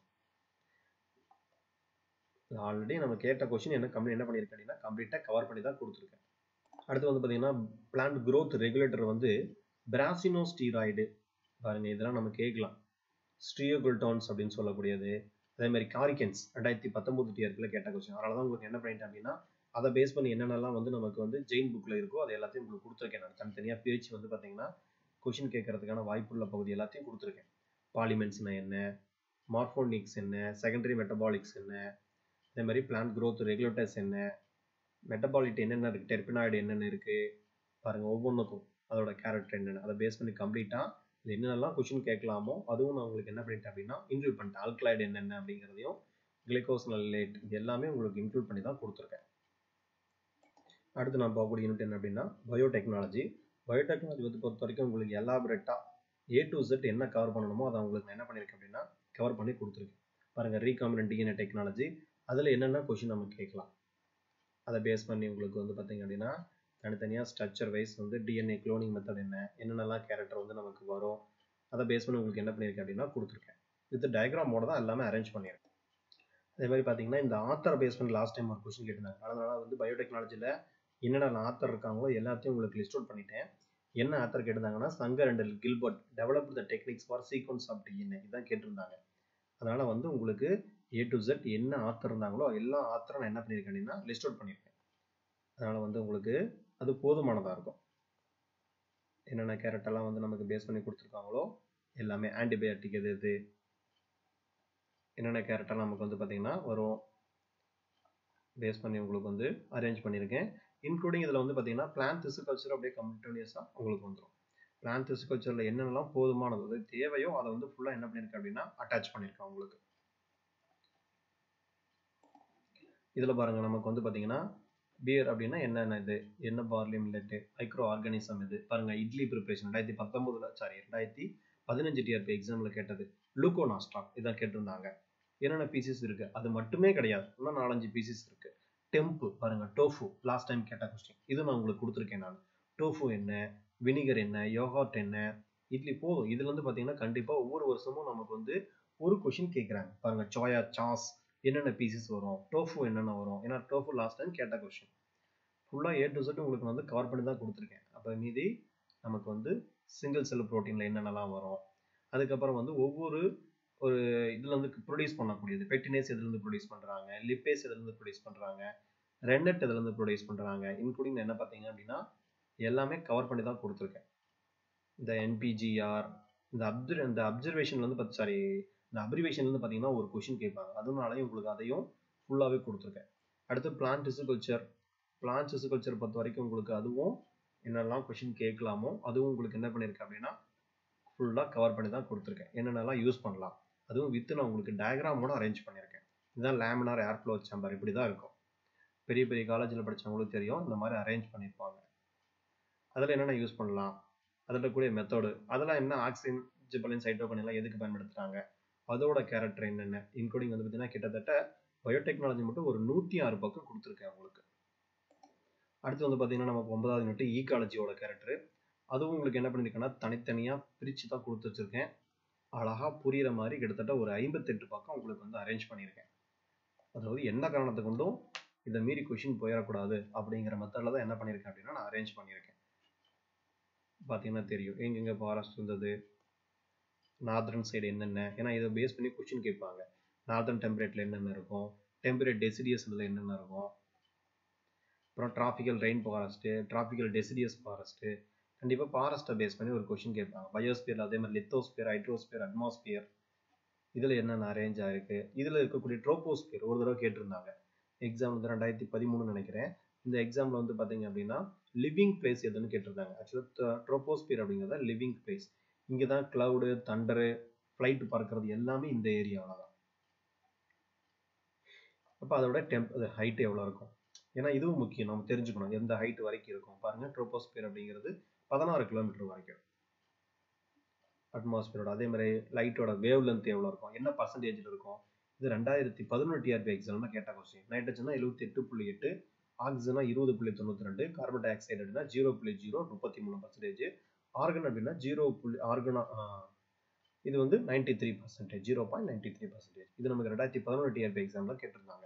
ஆல்ரெடி நம்ம கேட்ட கொஸ்டின் என்ன கம்ப்ளீட் என்ன பண்ணியிருக்கேன் அப்படின்னா கம்ப்ளீட்டாக கவர் பண்ணி தான் கொடுத்துருக்கேன் அடுத்து வந்து பார்த்தீங்கன்னா பிளான்ட் growth ரெகுலேட்டர் வந்து பிராசினோ ஸ்டீராய்டு பாருங்க இதெல்லாம் நம்ம கேட்கலாம் ஸ்ட்ரியோகுல்டான்ஸ் அப்படின்னு சொல்லக்கூடியது அதே மாதிரி காரிகன்ஸ் ரெண்டாயிரத்தி பத்தொன்பது டிஆர்பியில் கேட்ட கொஸ்டின் அதனால தான் உங்களுக்கு என்ன பண்ணிட்டேன் அப்படின்னா அதை பேஸ் பண்ணி என்னென்னலாம் வந்து நமக்கு வந்து ஜெயின் புக்கில் இருக்கோ அது எல்லாத்தையும் உங்களுக்கு கொடுத்துருக்கேன் நான் தனித்தனியாக பிரித்து வந்து பார்த்தீங்கன்னா கொஷின் கேட்கறதுக்கான வாய்ப்புள்ள பகுதி எல்லாத்தையும் கொடுத்துருக்கேன் பாலிமெண்ட்ஸ்னா என்ன மார்ஃபோனிக்ஸ் என்ன செகண்டரி மெட்டபாலிக்ஸ் என்ன அதே மாதிரி பிளான்ட் growth ரெகுலேட்டர்ஸ் என்ன மெட்டபாலிட் என்னென்ன இருக்குது டெர்பினாய்டு என்னென்ன இருக்குது பாருங்கள் ஒவ்வொன்றுக்கும் அதோட கேரக்டர் என்னென்ன அதை பேஸ் பண்ணி கம்ப்ளீட்டாக இது என்னென்னலாம் கொஷின் கேட்கலாமோ அதுவும் நான் உங்களுக்கு என்ன பண்ணிட்டேன் அப்படின்னா இன்க்ளூட் பண்ணிட்டேன் ஆல்கலைடு என்னென்ன அப்படிங்கிறதையும் கிளைகோஸ்னலேட் இது எல்லாமே உங்களுக்கு இன்க்ளூட் பண்ணி தான் கொடுத்துருக்கேன் அடுத்து நான் பார்க்கக்கூடிய யூனிட் என்ன அப்படின்னா பயோடெக்னாலஜி பயோடெக்னாலஜி வந்து பொறுத்த வரைக்கும் உங்களுக்கு எலாபரேட்டாக ஏ டு Z என்ன கவர் பண்ணணுமோ அதை உங்களுக்கு நான் என்ன பண்ணியிருக்கேன் அப்படின்னா கவர் பண்ணி கொடுத்துருக்கேன் பாருங்கள் ரீகாமினன்ட் டிஎன்ஏ டெக்னாலஜி அதில் என்னென்ன கொஷின் நம்ம கேட்கலாம் அதை பேஸ் பண்ணி உங்களுக்கு வந்து பார்த்தீங்க அப்படின்னா தனித்தனியாக ஸ்ட்ரக்சர் வைஸ் வந்து டிஎன்ஏ க்ளோனிங் மெத்தட் என்ன என்னென்னலாம் கேரக்டர் வந்து நமக்கு வரும் அதை பேஸ் பண்ணி உங்களுக்கு என்ன பண்ணியிருக்கேன் அப்படின்னா கொடுத்துருக்கேன் வித் டயக்ராமோட தான் எல்லாமே அரேஞ்ச் பண்ணியிருக்கேன் அதே மாதிரி பார்த்தீங்கன்னா இந்த ஆத்தரை பேஸ் பண்ணி லாஸ்ட் டைம் ஒரு கொஸ்டின் கேட்டிருந்தாங்க அதனால வந்து பயோடெக்னாலஜியில் என்னென்ன ஆத்தர் இருக்காங்களோ எல்லாத்தையும் உங்களுக்கு லிஸ்ட் அவுட் பண்ணிட்டேன் என்ன ஆத்தர் கேட்டிருந்தாங்கன்னா Sanger and Gilbert develop the techniques for sequence of DNA இதான் கேட்டிருந்தாங்க அதனால வந்து உங்களுக்கு ஏ டு Z என்ன ஆத்தர் இருந்தாங்களோ எல்லா ஆத்தரும் நான் என்ன பண்ணியிருக்கேன் அப்படின்னா லிஸ்ட் அவுட் பண்ணியிருக்கேன் அதனால வந்து உங்களுக்கு அது போதுமானதாக இருக்கும் என்னென்ன கேரக்டர்லாம் வந்து நமக்கு பேஸ் பண்ணி கொடுத்துருக்காங்களோ எல்லாமே ஆன்டிபயோட்டிக் எது எது என்னென்ன கேரக்டர் நமக்கு வந்து பார்த்தீங்கன்னா வரும் பேஸ் பண்ணி உங்களுக்கு வந்து அரேஞ்ச் பண்ணியிருக்கேன் இன்க்ளூடிங் இதில் வந்து பார்த்தீங்கன்னா பிளான் திசு கல்ச்சர் அப்படியே கண்டினியூஸாக உங்களுக்கு வந்துடும் பிளான் திசு கல்ச்சரில் என்னென்னலாம் போதுமானது அது தேவையோ அதை வந்து ஃபுல்லாக என்ன பண்ணியிருக்கேன் அப்படின்னா அட்டாச் பண்ணியிருக்கேன் உங்களுக்கு இதில் பாருங்கள் நமக்கு வந்து பார்த்தீங்கன்னா பியர் அப்படின்னா என்னென்ன இது என்ன பார்லி மில்லட்டு மைக்ரோ ஆர்கானிசம் இது பாருங்கள் இட்லி ப்ரிப்பரேஷன் ரெண்டாயிரத்தி பத்தொம்போதுல சாரி ரெண்டாயிரத்தி பதினஞ்சு டிஆர்பி எக்ஸாமில் கேட்டது லூகோனாஸ்டாக் இதான் கேட்டிருந்தாங்க என்னென்ன பீசஸ் இருக்குது அது மட்டுமே கிடையாது இன்னும் நாலஞ்சு பீசஸ் இருக்குது டெம்பு பாருங்கள் டோஃபு லாஸ்ட் டைம் கேட்ட கொஸ்டின் இது நான் உங்களுக்கு கொடுத்துருக்கேன் நான் டோஃபு என்ன வினிகர் என்ன யோகாட் என்ன இட்லி போதும் இதுல இருந்து பார்த்தீங்கன்னா கண்டிப்பாக ஒவ்வொரு வருஷமும் நமக்கு வந்து ஒரு கொஷின் கேட்குறாங்க பாருங்கள் சோயா சாஸ் என்னென்ன பீசஸ் வரும் டோஃபு என்னென்ன வரும் ஏன்னா டோஃபு லாஸ்ட் டைம் கேட்ட கொஷின் ஃபுல்லாக ஏ டு செட் உங்களுக்கு வந்து கவர் பண்ணி தான் கொடுத்துருக்கேன் அப்போ மீதி நமக்கு வந்து சிங்கிள் செல் ப்ரோட்டீனில் என்னென்னலாம் வரும் அதுக்கப்புறம் வந்து ஒவ்வொரு ஒரு இதில் வந்து ப்ரொடியூஸ் பண்ணக்கூடியது பெட்டினேஸ் எதுலேருந்து ப்ரொடியூஸ் பண்ணுறாங்க லிப்பேஸ் எதுலேருந்து ப்ரொடியூஸ் பண்ணுறாங்க ரெண்டட் எதுலேருந்து ப்ரொடியூஸ் பண்ணுறாங்க இன்க்ளூடிங் என்ன பார்த்தீங்க அப்படின்னா எல்லாமே கவர் பண்ணி தான் கொடுத்துருக்கேன் இந்த என்பிஜிஆர் இந்த அப்சர் இந்த அப்சர்வேஷன்ல வந்து பார்த்து சாரி இந்த அப்ரிவேஷன்ல இருந்து பார்த்தீங்கன்னா ஒரு கொஷின் கேட்பாங்க அதனாலயும் உங்களுக்கு அதையும் ஃபுல்லாகவே கொடுத்துருக்கேன் அடுத்து பிளான் டிசிகல்ச்சர் பிளான் டிசிகல்ச்சர் பொறுத்த வரைக்கும் உங்களுக்கு அதுவும் என்னெல்லாம் கொஷின் கேட்கலாமோ அதுவும் உங்களுக்கு என்ன பண்ணியிருக்கேன் அப்படின்னா ஃபுல்லாக கவர் பண்ணி தான் கொடுத்துருக்கேன் என்னென்னலாம் யூஸ் பண்ணலாம் அதுவும் வித்து நான் உங்களுக்கு டயக்ராமோட அரேஞ்ச் பண்ணியிருக்கேன் இதுதான் லேமினார் ஏர்ஃப்ளோ சேம்பர் இப்படி தான் இருக்கும் பெரிய பெரிய காலேஜில் படித்தவங்களுக்கு தெரியும் இந்த மாதிரி அரேஞ்ச் பண்ணியிருப்பாங்க அதில் என்னென்ன யூஸ் பண்ணலாம் அதில் கூடிய மெத்தடு அதெல்லாம் என்ன ஆக்சிஜன் ஜிப்பலின் சைட்டோகனிலாம் எதுக்கு பயன்படுத்துகிறாங்க அதோட கேரக்டர் என்னென்ன இன்க்ளூடிங் வந்து பார்த்தீங்கன்னா கிட்டத்தட்ட பயோடெக்னாலஜி மட்டும் ஒரு நூற்றி ஆறு பக்கம் கொடுத்துருக்கேன் உங்களுக்கு அடுத்து வந்து பார்த்தீங்கன்னா நமக்கு ஒன்பதாவது யூனிட் ஈகாலஜியோட கேரக்டர் அதுவும் உங்களுக்கு என்ன பண்ணியிருக்கேன்னா தனித்தனியாக பிரித்து தான் கொடுத்து வச்சுருக்கேன் அழகாக புரிகிற மாதிரி கிட்டத்தட்ட ஒரு ஐம்பத்தெட்டு பக்கம் உங்களுக்கு வந்து அரேஞ்ச் பண்ணியிருக்கேன் அதாவது எந்த காரணத்தை கொண்டும் இதை மீறி கொஷின் போயிடக்கூடாது அப்படிங்கிற மெத்தடில் தான் என்ன பண்ணியிருக்கேன் அப்படின்னா நான் அரேஞ்ச் பண்ணியிருக்கேன் பார்த்தீங்கன்னா தெரியும் எங்கெங்கே ஃபாரஸ்ட் இருந்தது நார்தர்ன் சைடு என்னென்ன ஏன்னா இதை பேஸ் பண்ணி கொஷின் கேட்பாங்க நார்தர்ன் டெம்பரேட்டில் என்னென்ன இருக்கும் டெம்பரேட் டெசிடியஸில் என்னென்ன இருக்கும் அப்புறம் tropical rain forest tropical deciduous forest கண்டிப்பாக ஃபாரஸ்ட்டை பேஸ் பண்ணி ஒரு கொஷின் கேட்பாங்க பயோஸ்பியர் அதே மாதிரி லித்தோஸ்பியர் ஹைட்ரோஸ்பியர் அட்மாஸ்பியர் இதில் என்னென்ன அரேஞ்ச் ஆயிருக்கு இதில் இருக்கக்கூடிய ட்ரோபோஸ்பியர் ஒரு தடவை கேட்டிருந்தாங்க எக்ஸாம் வந்து ரெண்டாயிரத்தி பதிமூணு நினைக்கிறேன் இந்த எக்ஸாமில் வந்து பார்த்தீங்க அப்படின்னா லிவிங் பிளேஸ் எதுன்னு கேட்டிருந்தாங்க ஆக்சுவலாக ட்ரோபோஸ்பியர் அப்படிங்கிறத லிவிங் பிளேஸ் இங்கே தான் க்ளவுடு தண்டரு ஃப்ளைட் பறக்கிறது எல்லாமே இந்த ஏரியாவில் தான் அப்போ அதோட டெம்ப் அது ஹைட் எவ்வளோ இருக்கும் ஏன்னா இதுவும் முக்கியம் நம்ம தெரிஞ்சுக்கணும் எந்த ஹைட் வரைக்கும் இருக்கும் பாருங்க ட்ரோபோஸ்பியர் அப்படிங்கிறது பதினாறு கிலோமீட்டர் வரைக்கும் அட்மாஸ்பியரோட அதே மாதிரி லைட்டோட வேவ் லென்த் எவ்வளோ இருக்கும் என்ன பர்சன்டேஜில் இருக்கும் இது ரெண்டாயிரத்தி பதினொன்று டிஆர்பி எக்ஸாம்ல கேட்ட கொஸ்டின் நைட்ரஜனா எழுபத்தி எட்டு புள்ளி எட்டு ஆக்சிஜனா இருபது புள்ளி தொண்ணூற்றி ரெண்டு கார்பன் டை ஆக்சைடு அப்படின்னா ஜீரோ புள்ளி ஜீரோ முப்பத்தி மூணு பர்சன்டேஜ் ஆர்கன் அப்படின்னா ஜீரோ புள்ளி ஆர்கனா இது வந்து ninety three percentage zero point ninety three percentage இது நமக்கு ரெண்டாயிரத்தி பதினொன்று டிஆர்பி எக்ஸாம்ல கேட்டிருந்தாங்க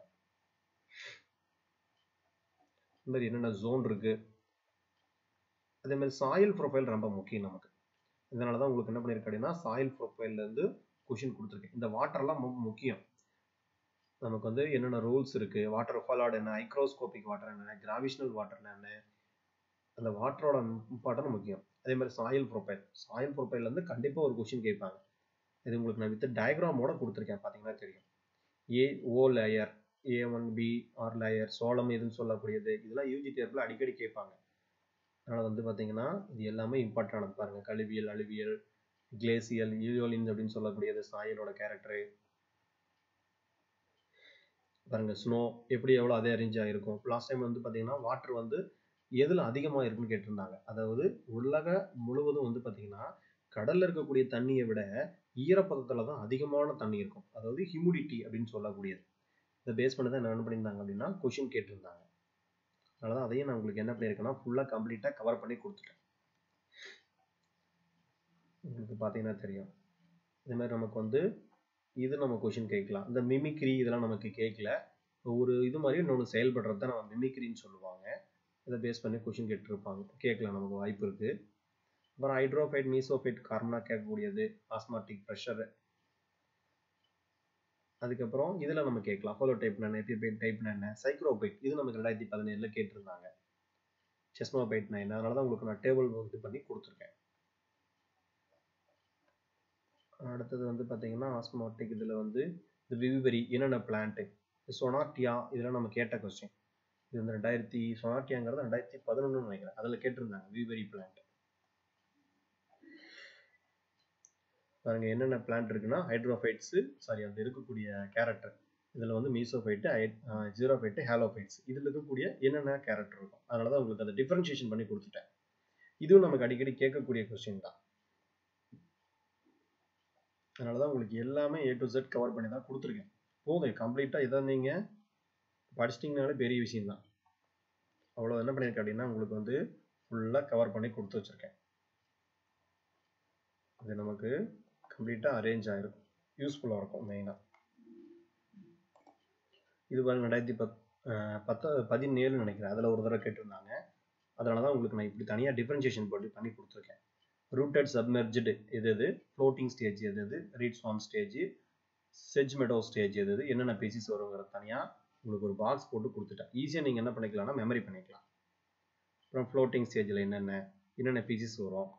இந்த மாதிரி என்னென்ன ஜோன் இருக்கு அதே மாதிரி சாயில் ப்ரொஃபைல் ரொம்ப முக்கியம் நமக்கு இதனால தான் உங்களுக்கு என்ன பண்ணியிருக்கேன் அப்படின்னா சாயில் ப்ரொஃபைல்ல இருந்து கொஷின் கொடுத்துருக்கேன் இந்த வாட்டர்லாம் ரொம்ப முக்கியம் நமக்கு வந்து என்னென்ன ரூல்ஸ் இருக்கு வாட்டர் ஃபாலாட் என்ன மைக்ரோஸ்கோபிக் வாட்டர் என்ன கிராவிஷனல் வாட்டர் என்ன அந்த வாட்டரோட இம்பார்ட்டன் முக்கியம் அதே மாதிரி சாயில் ப்ரொஃபைல் சாயில் ப்ரொஃபைல் வந்து கண்டிப்பாக ஒரு கொஷின் கேட்பாங்க இது உங்களுக்கு நான் வித் டயக்ராமோட கொடுத்துருக்கேன் பார்த்தீங்கன்னா தெரியும் A O layer A one B R layer solum எதுன்னு சொல்லக்கூடியது இதெல்லாம் யூஜி தேர்வில் அடிக்கடி கேட்பாங்க அதனால் வந்து பார்த்தீங்கன்னா இது எல்லாமே இம்பார்ட்டன்டானது பாருங்கள் கழிவியல் அழுவியல் கிளேசியல் யூயோலின் அப்படின்னு சொல்லக்கூடியது சாயலோட கேரக்டரு பாருங்க ஸ்னோ எப்படி எவ்வளோ அதே அரேஞ்ச் ஆகிருக்கும் லாஸ்ட் டைம் வந்து பார்த்தீங்கன்னா வாட்டர் வந்து எதில் அதிகமாக இருக்குன்னு கேட்டிருந்தாங்க அதாவது உலக முழுவதும் வந்து பார்த்தீங்கன்னா கடல்ல இருக்கக்கூடிய தண்ணியை விட ஈரப்பதத்துல தான் அதிகமான தண்ணி இருக்கும் அதாவது ஹியூமிடிட்டி அப்படின்னு சொல்லக்கூடியது இதை பேஸ் பண்ணி தான் என்ன பண்ணியிருந்தாங்க அப்படின்னா கொஷின் கேட்டிருந்தாங்க அதனால தான் அதையும் நான் உங்களுக்கு என்ன பண்ணியிருக்கேன்னா ஃபுல்லாக கம்ப்ளீட்டாக கவர் பண்ணி கொடுத்துட்டேன் உங்களுக்கு பார்த்தீங்கன்னா தெரியும் இதே மாதிரி நமக்கு வந்து இது நம்ம கொஷின் கேட்கலாம் இந்த மிமிக்ரி இதெல்லாம் நமக்கு கேட்கல ஒரு இது மாதிரி இன்னொன்று செயல்படுறது தான் நம்ம மிமிக்ரின்னு சொல்லுவாங்க இதை பேஸ் பண்ணி கொஷின் கேட்டிருப்பாங்க கேட்கலாம் நமக்கு வாய்ப்பு இருக்குது அப்புறம் ஹைட்ரோஃபைட் மீசோஃபைட் கார்பனாக கேட்கக்கூடியது ஆஸ்மாட்டிக் ப்ரெஷர் அதுக்கப்புறம் இதில் நம்ம கேட்கலாம் ஹோலோ டைப் என்ன எபிபைட் டைப் என்ன சைக்ரோபைட் இது நமக்கு ரெண்டாயிரத்தி பதினேழில் கேட்டிருந்தாங்க செஸ்மோபைட் என்ன அதனால தான் உங்களுக்கு நான் டேபிள் இது பண்ணி கொடுத்துருக்கேன் அடுத்தது வந்து பார்த்தீங்கன்னா ஆஸ்மாட்டிக் இதில் வந்து இந்த விவிவரி என்னென்ன பிளான்ட்டு சொனாட்டியா இதெல்லாம் நம்ம கேட்ட கொஸ்டின் இது வந்து ரெண்டாயிரத்தி சொனாட்டியாங்கிறது ரெண்டாயிரத்தி பதினொன்று நினைக்கிறேன் அதில் கேட்டிருந்தாங்க விவிவரி பிளான்ட் பாருங்க என்னென்ன பிளான்ட் இருக்குன்னா ஹைட்ரோஃபைட்ஸு சாரி அந்த இருக்கக்கூடிய கேரக்டர் இதில் வந்து மீசோஃபைட்டு ஜீரோஃபைட்டு ஹேலோஃபைட்ஸ் இதில் இருக்கக்கூடிய என்னென்ன கேரக்டர் இருக்கும் அதனால தான் உங்களுக்கு அதை டிஃபரன்ஷியேஷன் பண்ணி கொடுத்துட்டேன் இதுவும் நமக்கு அடிக்கடி கேட்கக்கூடிய கொஸ்டின் தான் அதனால தான் உங்களுக்கு எல்லாமே ஏ டு செட் கவர் பண்ணி தான் கொடுத்துருக்கேன் போதும் கம்ப்ளீட்டாக இதை நீங்கள் படிச்சிட்டிங்கனாலே பெரிய விஷயம் தான் அவ்வளோ என்ன பண்ணியிருக்கேன் அப்படின்னா உங்களுக்கு வந்து ஃபுல்லாக கவர் பண்ணி கொடுத்து வச்சுருக்கேன் இது நமக்கு கம்ப்ளீட்டாக அரேஞ்ச் ஆகிருக்கும் யூஸ்ஃபுல்லாக இருக்கும் மெயினாக இது பாருங்க ரெண்டாயிரத்தி பத் பத்து பதினேழு நினைக்கிறேன் அதில் ஒரு தடவை கேட்டிருந்தாங்க அதனால தான் உங்களுக்கு நான் இப்படி தனியாக டிஃப்ரென்ஷியேஷன் போட்டு பண்ணி கொடுத்துருக்கேன் ரூட்டட் சப்மெர்ஜ்டு எது எது ஃப்ளோட்டிங் ஸ்டேஜ் எது எது ரீட் ஸ்வாம் ஸ்டேஜ் செஜ் மெடோ ஸ்டேஜ் எது எது என்னென்ன பீசிஸ் வருங்கிறது தனியாக உங்களுக்கு ஒரு பாக்ஸ் போட்டு கொடுத்துட்டேன் ஈஸியாக நீங்கள் என்ன பண்ணிக்கலாம்னா மெமரி பண்ணிக்கலாம் அப்புறம் ஃப்ளோட்டிங் ஸ்டேஜில் என்னென்ன என்னென்ன பீசிஸ் வரும்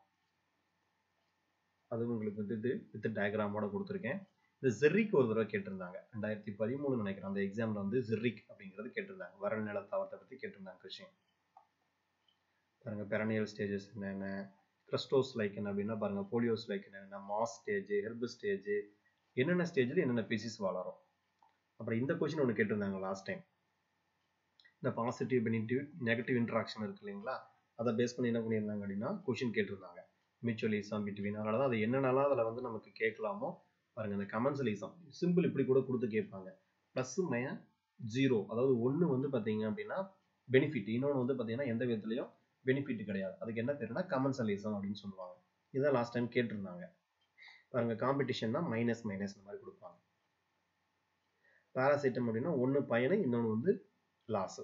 அது உங்களுக்கு வந்து இது வித் டயக்ராமோட கொடுத்துருக்கேன் இந்த ஜெர்ரிக் ஒரு தடவை கேட்டிருந்தாங்க ரெண்டாயிரத்தி பதிமூணு நினைக்கிறேன் அந்த எக்ஸாமில் வந்து ஜெர்ரிக் அப்படிங்கிறது கேட்டிருந்தாங்க வறல் நில தாவரத்தை பற்றி கேட்டிருந்தாங்க கிருஷ்ணன் பாருங்க பெரனியல் ஸ்டேஜஸ் என்னென்ன கிறிஸ்டோஸ் லைக் என்ன அப்படின்னா பாருங்க போலியோஸ் லைக் என்னென்ன மாஸ் ஸ்டேஜ் ஹெர்பு ஸ்டேஜ் என்னென்ன ஸ்டேஜில் என்னென்ன பீசிஸ் வளரும் அப்புறம் இந்த கொஸ்டின் ஒன்று கேட்டிருந்தாங்க லாஸ்ட் டைம் இந்த பாசிட்டிவ் பெனிட்டிவ் நெகட்டிவ் இன்ட்ராக்ஷன் இருக்கு இல்லைங்களா அதை பேஸ் பண்ணி என்ன பண்ணியிருந்தாங்க அப்படின்னா கொஷின் கேட்டிருந்தாங்க மியூச்சுவலிசம் பிட்வீன் அதனால தான் அது என்னென்னலாம் அதில் வந்து நமக்கு கேட்கலாமோ பாருங்க இந்த கமென்சலிசம் சிம்பிள் இப்படி கூட கொடுத்து கேட்பாங்க ப்ளஸ் மே ஜீரோ அதாவது ஒன்று வந்து பார்த்தீங்க அப்படின்னா பெனிஃபிட் இன்னொன்று வந்து பார்த்தீங்கன்னா எந்த விதத்துலையும் பெனிஃபிட் கிடையாது அதுக்கு என்ன பேருனா கமென்சலிசம் அப்படின்னு சொல்லுவாங்க இதான் லாஸ்ட் டைம் கேட்டிருந்தாங்க பாருங்க காம்படிஷன்னா மைனஸ் மைனஸ் இந்த மாதிரி கொடுப்பாங்க பாராசைட்டம் அப்படின்னா ஒன்று பயனு இன்னொன்று வந்து லாஸு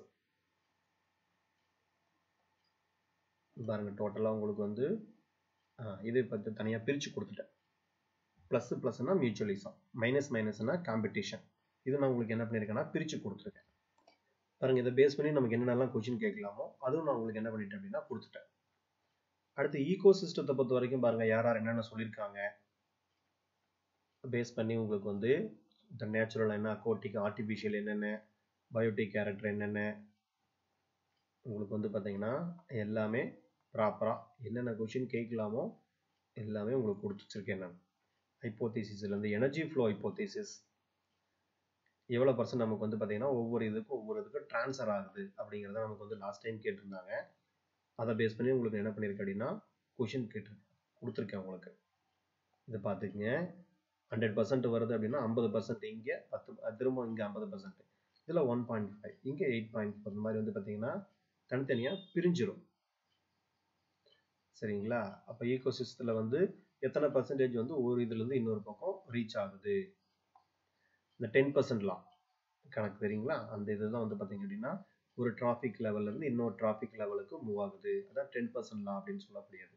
பாருங்க டோட்டலாக உங்களுக்கு வந்து இது பற்றி தனியாக பிரித்து கொடுத்துட்டேன் ப்ளஸ் ப்ளஸ்னா மியூச்சுவலிசம் மைனஸ் மைனஸ்னா காம்படிஷன் இது நான் உங்களுக்கு என்ன பண்ணியிருக்கேன்னா பிரித்து கொடுத்துருக்கேன் பாருங்க இதை பேஸ் பண்ணி நமக்கு என்னென்னலாம் கொஷின் கேட்கலாமோ அதுவும் நான் உங்களுக்கு என்ன பண்ணிட்டேன் அப்படின்னா கொடுத்துட்டேன் அடுத்து ஈகோ சிஸ்டத்தை பொறுத்த வரைக்கும் பாருங்க யார் யார் என்னென்ன சொல்லியிருக்காங்க பேஸ் பண்ணி உங்களுக்கு வந்து இந்த நேச்சுரல் என்ன அக்கோட்டிக் ஆர்டிஃபிஷியல் என்னென்ன பயோட்டிக் கேரக்டர் என்னென்ன உங்களுக்கு வந்து பார்த்தீங்கன்னா எல்லாமே ப்ராப்பராக என்னென்ன கொஷின் கேட்கலாமோ எல்லாமே உங்களுக்கு கொடுத்து வச்சிருக்கேன் நான் ஹைப்போதீசிஸ்லேருந்து எனர்ஜி ஃப்ளோ ஹைப்போதீசிஸ் எவ்வளோ பர்சன்ட் நமக்கு வந்து பார்த்தீங்கன்னா ஒவ்வொரு இதுக்கும் ஒவ்வொரு இதுக்கும் ட்ரான்ஸ்ஃபர் ஆகுது அப்படிங்கிறத நமக்கு வந்து லாஸ்ட் டைம் கேட்டிருந்தாங்க அதை பேஸ் பண்ணி உங்களுக்கு என்ன பண்ணியிருக்கேன் அப்படின்னா கொஷின் கேட்டிருக்கேன் கொடுத்துருக்கேன் உங்களுக்கு இதை பார்த்துக்குங்க ஹண்ட்ரட் பர்சன்ட் வருது அப்படின்னா ஐம்பது பர்சன்ட் இங்கே பத்து திரும்ப இங்கே ஐம்பது பர்சன்ட் இதில் ஒன் பாயிண்ட் ஃபைவ் இங்கே எயிட் பாயிண்ட் ஃபோர் இந்த மாதிரி வந்து பார்த்தீங்கன்னா தனித்தனியாக பிரிஞ்சிடும் சரிங்களா அப்போ ஈகோ சிஸ்டத்தில் வந்து எத்தனை பர்சன்டேஜ் வந்து ஒரு இதுலேருந்து இன்னொரு பக்கம் ரீச் ஆகுது இந்த டென் பர்சன்ட்லாம் கணக்கு தெரியுங்களா அந்த இதுதான் வந்து பார்த்தீங்க அப்படின்னா ஒரு டிராஃபிக் லெவல்லேருந்து இன்னொரு டிராஃபிக் லெவலுக்கு மூவ் ஆகுது அதான் டென் பர்சன்ட்லாம் அப்படின்னு சொல்லக்கூடியது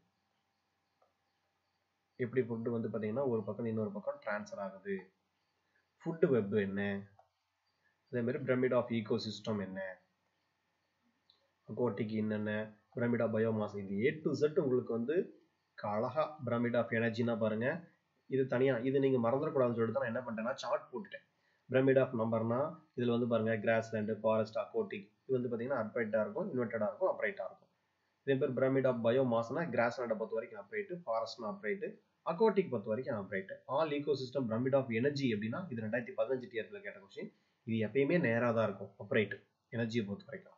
எப்படி ஃபுட்டு வந்து பார்த்தீங்கன்னா ஒரு பக்கம் இன்னொரு பக்கம் ட்ரான்ஸ்ஃபர் ஆகுது ஃபுட்டு வெப் என்ன அதே மாதிரி பிரமிட் ஆஃப் ஈகோ சிஸ்டம் என்ன அக்கோட்டிக் என்னென்ன பிரமிட் ஆஃப் பயோமாஸ் இது ஏ டு செட் உங்களுக்கு வந்து அழகா பிரமிட் ஆஃப் எனர்ஜினா பாருங்க இது தனியா இது நீங்க மறந்துடக்கூடாதுன்னு சொல்லிட்டு தான் நான் என்ன பண்ணிட்டேன்னா சார்ட் போட்டுட்டேன் பிரமிட் ஆஃப் நம்பர்னா இதுல வந்து பாருங்க கிராஸ் லேண்டு ஃபாரஸ்ட் அக்கோட்டிக் இது வந்து பாத்தீங்கன்னா அப்ரைட்டா இருக்கும் இன்வெர்டடா இருக்கும் அப்ரைட்டா இருக்கும் இதே பேர் பிரமிட் ஆஃப் பயோமாஸ்னா கிராஸ் லேண்டை பொறுத்த வரைக்கும் அப்ரைட்டு ஃபாரஸ்ட்னா அப்ரைட்டு அக்வாட்டிக் பொறுத்த வரைக்கும் upright all ecosystem pyramid of energy அப்படின்னா இது ரெண்டாயிரத்தி பதினஞ்சு டிஆர்பியில் கேட்ட கொஸ்டின் இது எப்பயுமே நேராக தான் இருக்கும் அப்ரைட் எனர்ஜியை பொறுத்த வரைக்கும்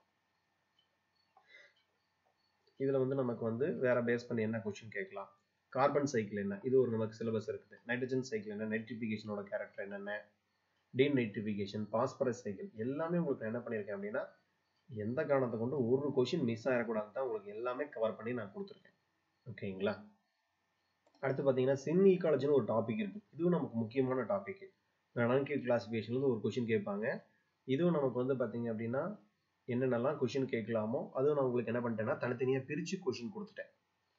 இதில் வந்து நமக்கு வந்து வேற பேஸ் பண்ணி என்ன கொஸ்டின் கேட்கலாம் கார்பன் சைக்கிள் என்ன இது ஒரு நமக்கு சிலபஸ் இருக்குது நைட்ரஜன் சைக்கிள் என்ன நைட்ரிஃபிகேஷனோட கேரக்டர் என்னென்ன டீன் நைட்ரிஃபிகேஷன் பாஸ்பரஸ் சைக்கிள் எல்லாமே உங்களுக்கு நான் என்ன பண்ணியிருக்கேன் அப்படின்னா எந்த காரணத்தை கொண்டு ஒரு கொஷின் மிஸ் ஆகிடக்கூடாது தான் உங்களுக்கு எல்லாமே கவர் பண்ணி நான் கொடுத்துருக்கேன் ஓகேங்களா அடுத்து பார்த்தீங்கன்னா சின் ஈக்காலஜின்னு ஒரு டாபிக் இருக்குது இதுவும் நமக்கு முக்கியமான டாபிக் நலன்கே கிளாசிஃபிகேஷன்லேருந்து ஒரு கொஷின் கேட்பாங்க இதுவும் நமக்கு வந்து பார்த்தீங்க அப்படின்னா என்னென்னலாம் கொஷின் கேட்கலாமோ அதுவும் நான் உங்களுக்கு என்ன பண்ணிட்டேன்னா தனித்தனியாக பிரித்து கொஷின் கொடுத்துட்டேன்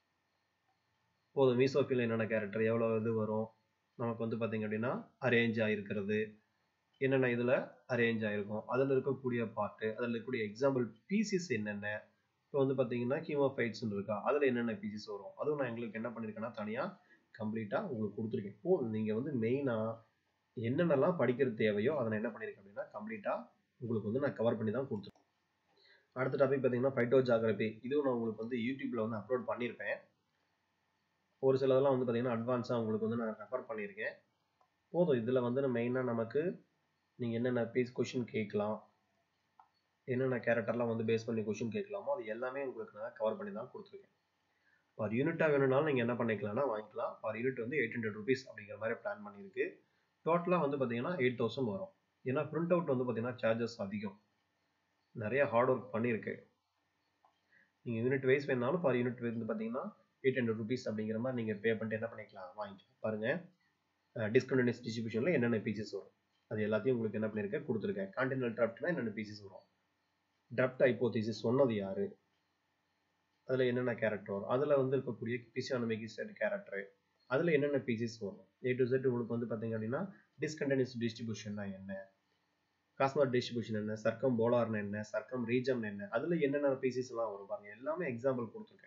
போதும் மீசோஃபில் என்னென்ன கேரக்டர் எவ்வளோ இது வரும் நமக்கு வந்து பார்த்தீங்க அப்படின்னா அரேஞ்ச் ஆகிருக்கிறது என்னென்ன இதில் அரேஞ்ச் ஆகிருக்கும் அதில் இருக்கக்கூடிய பார்ட்டு அதில் இருக்கக்கூடிய எக்ஸாம்பிள் பீசிஸ் என்னென்ன இப்போ வந்து பார்த்தீங்கன்னா கீமோஃபைட்ஸ்னு இருக்கா அதில் என்னென்ன பீசிஸ் வரும் அதுவும் நான் எங்களுக்கு என்ன பண்ணியிருக்கேன்னா தனியாக கம்ப்ளீட்டாக உங்களுக்கு கொடுத்துருக்கேன் இப்போ நீங்கள் வந்து மெயினாக என்னென்னலாம் படிக்கிறது தேவையோ அதை நான் என்ன பண்ணியிருக்கேன் அப்படின்னா கம்ப்ளீட்டாக உங்களுக்கு வந்து நான் கவர் பண்ணி தான் கொடுத்துருக்கேன் அடுத்த டாபிக் பார்த்தீங்கன்னா ஃபைட்டோ ஜாகிரபி இதுவும் நான் உங்களுக்கு வந்து யூடியூப்பில் வந்து அப்லோட் பண்ணியிருப்பேன் ஒரு சிலதெல்லாம் வந்து பார்த்தீங்கன்னா அட்வான்ஸாக உங்களுக்கு வந்து நான் ரெஃபர் பண்ணியிருக்கேன் போதும் இதில் வந்து மெயினாக நமக்கு நீங்கள் என்னென்ன பீஸ் கொஷின் கேட்கலாம் என்னென்ன கேரக்டர்லாம் வந்து பேஸ் பண்ணி கொஷின் கேட்கலாமோ அது எல்லாமே உங்களுக்கு நான் கவர் பண்ணி தான் கொடுத்துருக்கேன் பர் யூனிட்டாக வேணும்னாலும் நீங்கள் என்ன பண்ணிக்கலாம்னா வாங்கிக்கலாம் பர் யூனிட் வந்து எயிட் ஹண்ட்ரட் ருபீஸ் அப்படிங்கிற மாதிரி பிளான் பண்ணியிருக்கு டோட்டலாக வந்து பார்த்தீங்கன்னா எயிட் தௌசண்ட் வரும் ஏன்னா பிரிண்ட் அவுட் வந்து பார்த்தீங்கன்னா சார்ஜஸ் அதிகம் நிறைய ஹார்ட் ஒர்க் பண்ணியிருக்கு நீங்கள் யூனிட் வைஸ் வேணாலும் பர் யூனிட் வந்து பார்த்தீங்கன்னா எயிட் ஹண்ட்ரட் ருபீஸ் அப்படிங்கிற மாதிரி நீங்கள் பே பண்ணிட்டு என்ன பண்ணிக்கலாம் வாங்கிக்கலாம் பாருங்கள் டிஸ்கண்டினியூஸ் டிஸ்ட்ரிபியூஷனில் என்னென்ன பீசஸ் வரும் அது எல்லாத்தையும் உங்களுக்கு என்ன பண்ணியிருக்கேன் கொடுத்துருக்கேன் கான்டினல் டிராஃப்ட்னா என்னென்ன பீசஸ் வரும் டிராஃப்ட் ஹைப்போதிசிஸ் சொன்னது யாரு அதில் என்னென்ன கேரக்டர் வரும் அதில் வந்து இருக்கக்கூடிய பிசியானமிக் செட் கேரக்டர் அதில் என்னென்ன பீசஸ் வரும் ஏ டு செட் உங்களுக்கு வந்து பார்த்தீங்க அப்படின்னா டிஸ்கண்டினியூஸ் டிஸ்ட்ரிபியூஷன்னா என்ன காஸ்மார் டிஸ்ட்ரிபியூஷன் என்ன சர்க்கம் போலார்னு என்ன சர்க்கம் ரீஜன் என்ன அதில் என்னென்ன பீசஸ் எல்லாம் வரும் பாருங்க எல்லாமே எக்ஸாம்பிள் கொடுத்துருக்கேன்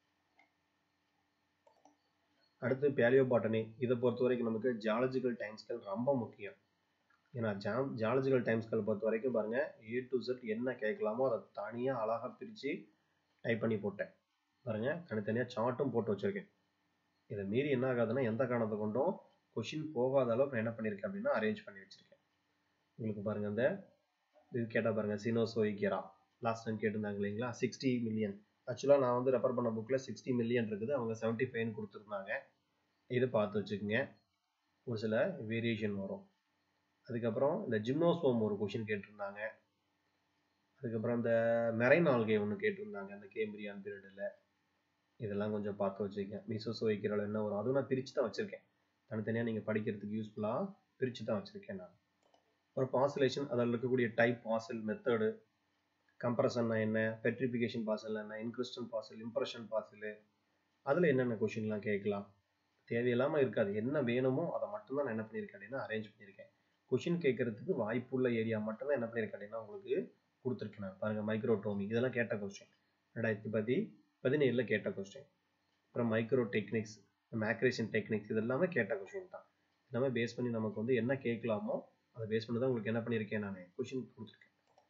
அடுத்து பேலியோ பாட்டனி இதை பொறுத்த வரைக்கும் நமக்கு ஜாலஜிக்கல் டைம் ஸ்கேல் ரொம்ப முக்கியம் ஏன்னா ஜா ஜாலஜிக்கல் டைம் ஸ்கேல் பொறுத்த வரைக்கும் பாருங்க ஏ டு செட் என்ன கேட்கலாமோ அதை தனியாக அழகாக பிரித்து டைப் பண்ணி போட்டேன் பாருங்க தனித்தனியாக சார்ட்டும் போட்டு வச்சிருக்கேன் இதை மீறி என்ன ஆகாதுன்னா எந்த காரணத்தை கொண்டும் கொஷின் போகாத அளவுக்கு நான் என்ன பண்ணியிருக்கேன் அப்படின்னா அரேஞ்ச் பண்ணி வச்சிருக்கேன் உங்களுக்கு பாருங்க அந்த இது கேட்டால் பாருங்க சினோசோயிகேரா லாஸ்ட் டைம் கேட்டிருந்தாங்க இல்லைங்களா சிக்ஸ்டி மில்லியன் ஆக்சுவலாக நான் வந்து ரெஃபர் பண்ண புக்கில் சிக்ஸ்டி மில்லியன் இருக்குது அவங்க செவன்ட்டி ஃபைவ்னு கொடுத்துருந்தாங்க இது பார்த்து வச்சுக்கோங்க ஒரு சில வேரியேஷன் வரும் அதுக்கப்புறம் இந்த ஜிம்னோஸ்போம் ஒரு கொஷின் கேட்டிருந்தாங்க அதுக்கப்புறம் இந்த மெரைன் ஆல்கே ஒன்று கேட்டிருந்தாங்க அந்த கேம்பிரியான் பீரியடில் இதெல்லாம் கொஞ்சம் பார்த்து வச்சுக்கேன் மிசோஸ் வைக்கிறாள் என்ன வரும் அதுவும் நான் பிரித்து தான் வச்சுருக்கேன் தனித்தனியாக நீங்கள் படிக்கிறதுக்கு யூஸ்ஃபுல்லாக பிரித்து தான் வச்சுருக்கேன் நான் அப்புறம் பாசிலேஷன் அதில் இருக்கக்கூடிய டைப் பாசில் மெத்தடு கம்ப்ரஷன்னா என்ன பெட்ரிஃபிகேஷன் பாசில் என்ன இன்கிறிஸ்டன் பாசில் இம்ப்ரெஷன் பாசில் அதில் என்னென்ன கொஷின்லாம் கேட்கலாம் தேவையில்லாமல் இருக்காது என்ன வேணுமோ அதை மட்டும்தான் நான் என்ன பண்ணியிருக்கேன் அப்படின்னா அரேஞ்ச் பண்ணியிருக்கேன் கொஷின் கேட்கறதுக்கு வாய்ப்புள்ள ஏரியா மட்டும்தான் என்ன பண்ணியிருக்கேன் அப்படின்னா உங்களுக்கு கொடுத்துருக்கேன் நான் பாருங்கள் மைக்ரோடோமி இதெல்லாம் கேட்ட கொஸ்டின் ரெண்டாயிரத்தி பதி பதினேழில் கேட்ட கொஸ்டின் அப்புறம் மைக்ரோ டெக்னிக்ஸ் மேக்ரேஷன் டெக்னிக்ஸ் இது எல்லாமே கேட்ட கொஸ்டின் தான் எல்லாமே பேஸ் பண்ணி நமக்கு வந்து என்ன கேட்கலாமோ அதை பேஸ் பண்ணி தான் உங்களுக்கு என்ன பண்ணியிருக்கேன் நான் கொஷின் கொடுத்துருக்கேன்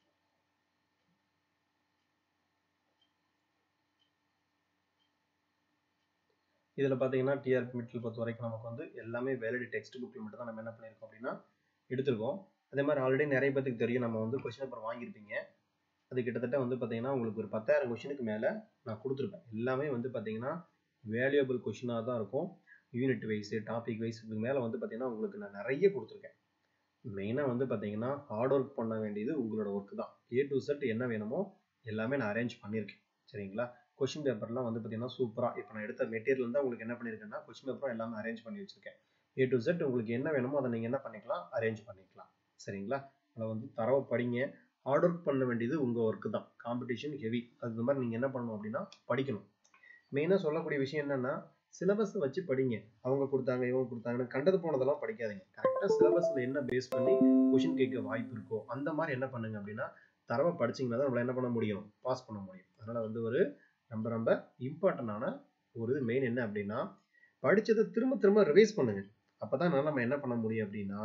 இதில் பார்த்தீங்கன்னா டிஆர்பி மெட்டீரியல் பொறுத்த வரைக்கும் நமக்கு வந்து எல்லாமே வேலிடி டெக்ஸ்ட் புக்கில் மட்டும் தான் நம்ம என்ன பண்ணியிருக்கோம் அப்படின்னா எடுத்திருக்கோம் அதே மாதிரி ஆல்ரெடி நிறைய பேத்துக்கு தெரியும் நம்ம வந்து கொஸ்டின் பேப்பர் வாங்கியிருப்பீங்க அது கிட்டத்தட்ட வந்து பார்த்தீங்கன்னா உங்களுக்கு ஒரு பத்தாயிரம் கொஷினுக்கு மேலே நான் கொடுத்துருப்பேன் எல்லாமே வந்து பார்த்தீங்கன்னா வேல்யூபிள் கொஷினாக தான் இருக்கும் யூனிட் வைஸ் டாபிக் வைஸ் இதுக்கு மேலே வந்து பார்த்தீங்கன்னா உங்களுக்கு நான் நிறைய கொடுத்துருக்கேன் மெயினாக வந்து பார்த்தீங்கன்னா ஹார்ட் ஒர்க் பண்ண வேண்டியது உங்களோட ஒர்க் தான் ஏ டு செட் என்ன வேணுமோ எல்லாமே நான் அரேஞ்ச் பண்ணியிருக்கேன் சரிங்களா கொஷின் பேப்பர்லாம் வந்து பார்த்தீங்கன்னா சூப்பராக இப்போ நான் எடுத்த மெட்டீரியல் தான் உங்களுக்கு என்ன பண்ணியிருக்கேன்னா கொஷின் பேப்பரும் எல்லாமே அரேஞ்ச் பண்ணி வச்சிருக்கேன் ஏ டு செட் உங்களுக்கு என்ன வேணுமோ அதை நீங்கள் என்ன பண்ணிக்கலாம் அரேஞ்ச் பண்ணிக்கலாம் சரிங்களா அதில் வந்து தரவை படிங்க ஹார்ட் ஒர்க் பண்ண வேண்டியது உங்கள் ஒர்க்கு தான் காம்படிஷன் ஹெவி அது மாதிரி நீங்கள் என்ன பண்ணணும் அப்படின்னா படிக்கணும் மெயினாக சொல்லக்கூடிய விஷயம் என்னென்னா சிலபஸை வச்சு படிங்க அவங்க கொடுத்தாங்க இவங்க கொடுத்தாங்கன்னு கண்டது போனதெல்லாம் படிக்காதீங்க கரெக்டாக சிலபஸில் என்ன பேஸ் பண்ணி கொஷின் கேட்க வாய்ப்பு இருக்கோ அந்த மாதிரி என்ன பண்ணுங்க அப்படின்னா தரவை படிச்சிங்கன்னா தான் நம்மளால என்ன பண்ண முடியும் பாஸ் பண்ண முடியும் அதனால் வந்து ஒரு ரொம்ப ரொம்ப இம்பார்ட்டண்டான ஒரு இது மெயின் என்ன அப்படின்னா படித்ததை திரும்ப திரும்ப ரிவைஸ் பண்ணுங்க அப்போ தான் நம்ம என்ன பண்ண முடியும் அப்படின்னா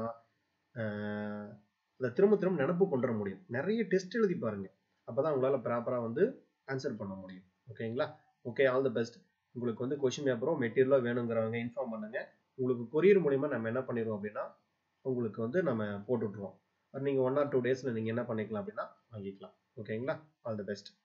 அதை திரும்ப திரும்ப நினப்பு கொண்டு வர முடியும் நிறைய டெஸ்ட் எழுதி பாருங்க அப்போ தான் உங்களால் ப்ராப்பராக வந்து ஆன்சர் பண்ண முடியும் ஓகேங்களா ஓகே ஆல் தி பெஸ்ட் உங்களுக்கு வந்து கொஷின் பேப்பரோ மெட்டீரியலோ வேணுங்கிறவங்க இன்ஃபார்ம் பண்ணுங்க உங்களுக்கு கொரியர் மூலிமா நம்ம என்ன பண்ணிடுவோம் அப்படின்னா உங்களுக்கு வந்து நம்ம போட்டு விட்ருவோம் நீங்கள் ஒன் ஆர் டூ டேஸில் நீங்கள் என்ன பண்ணிக்கலாம் அப்படின்னா வாங்கிக்கலாம் ஓகேங்களா ஆல் தி பெஸ்ட்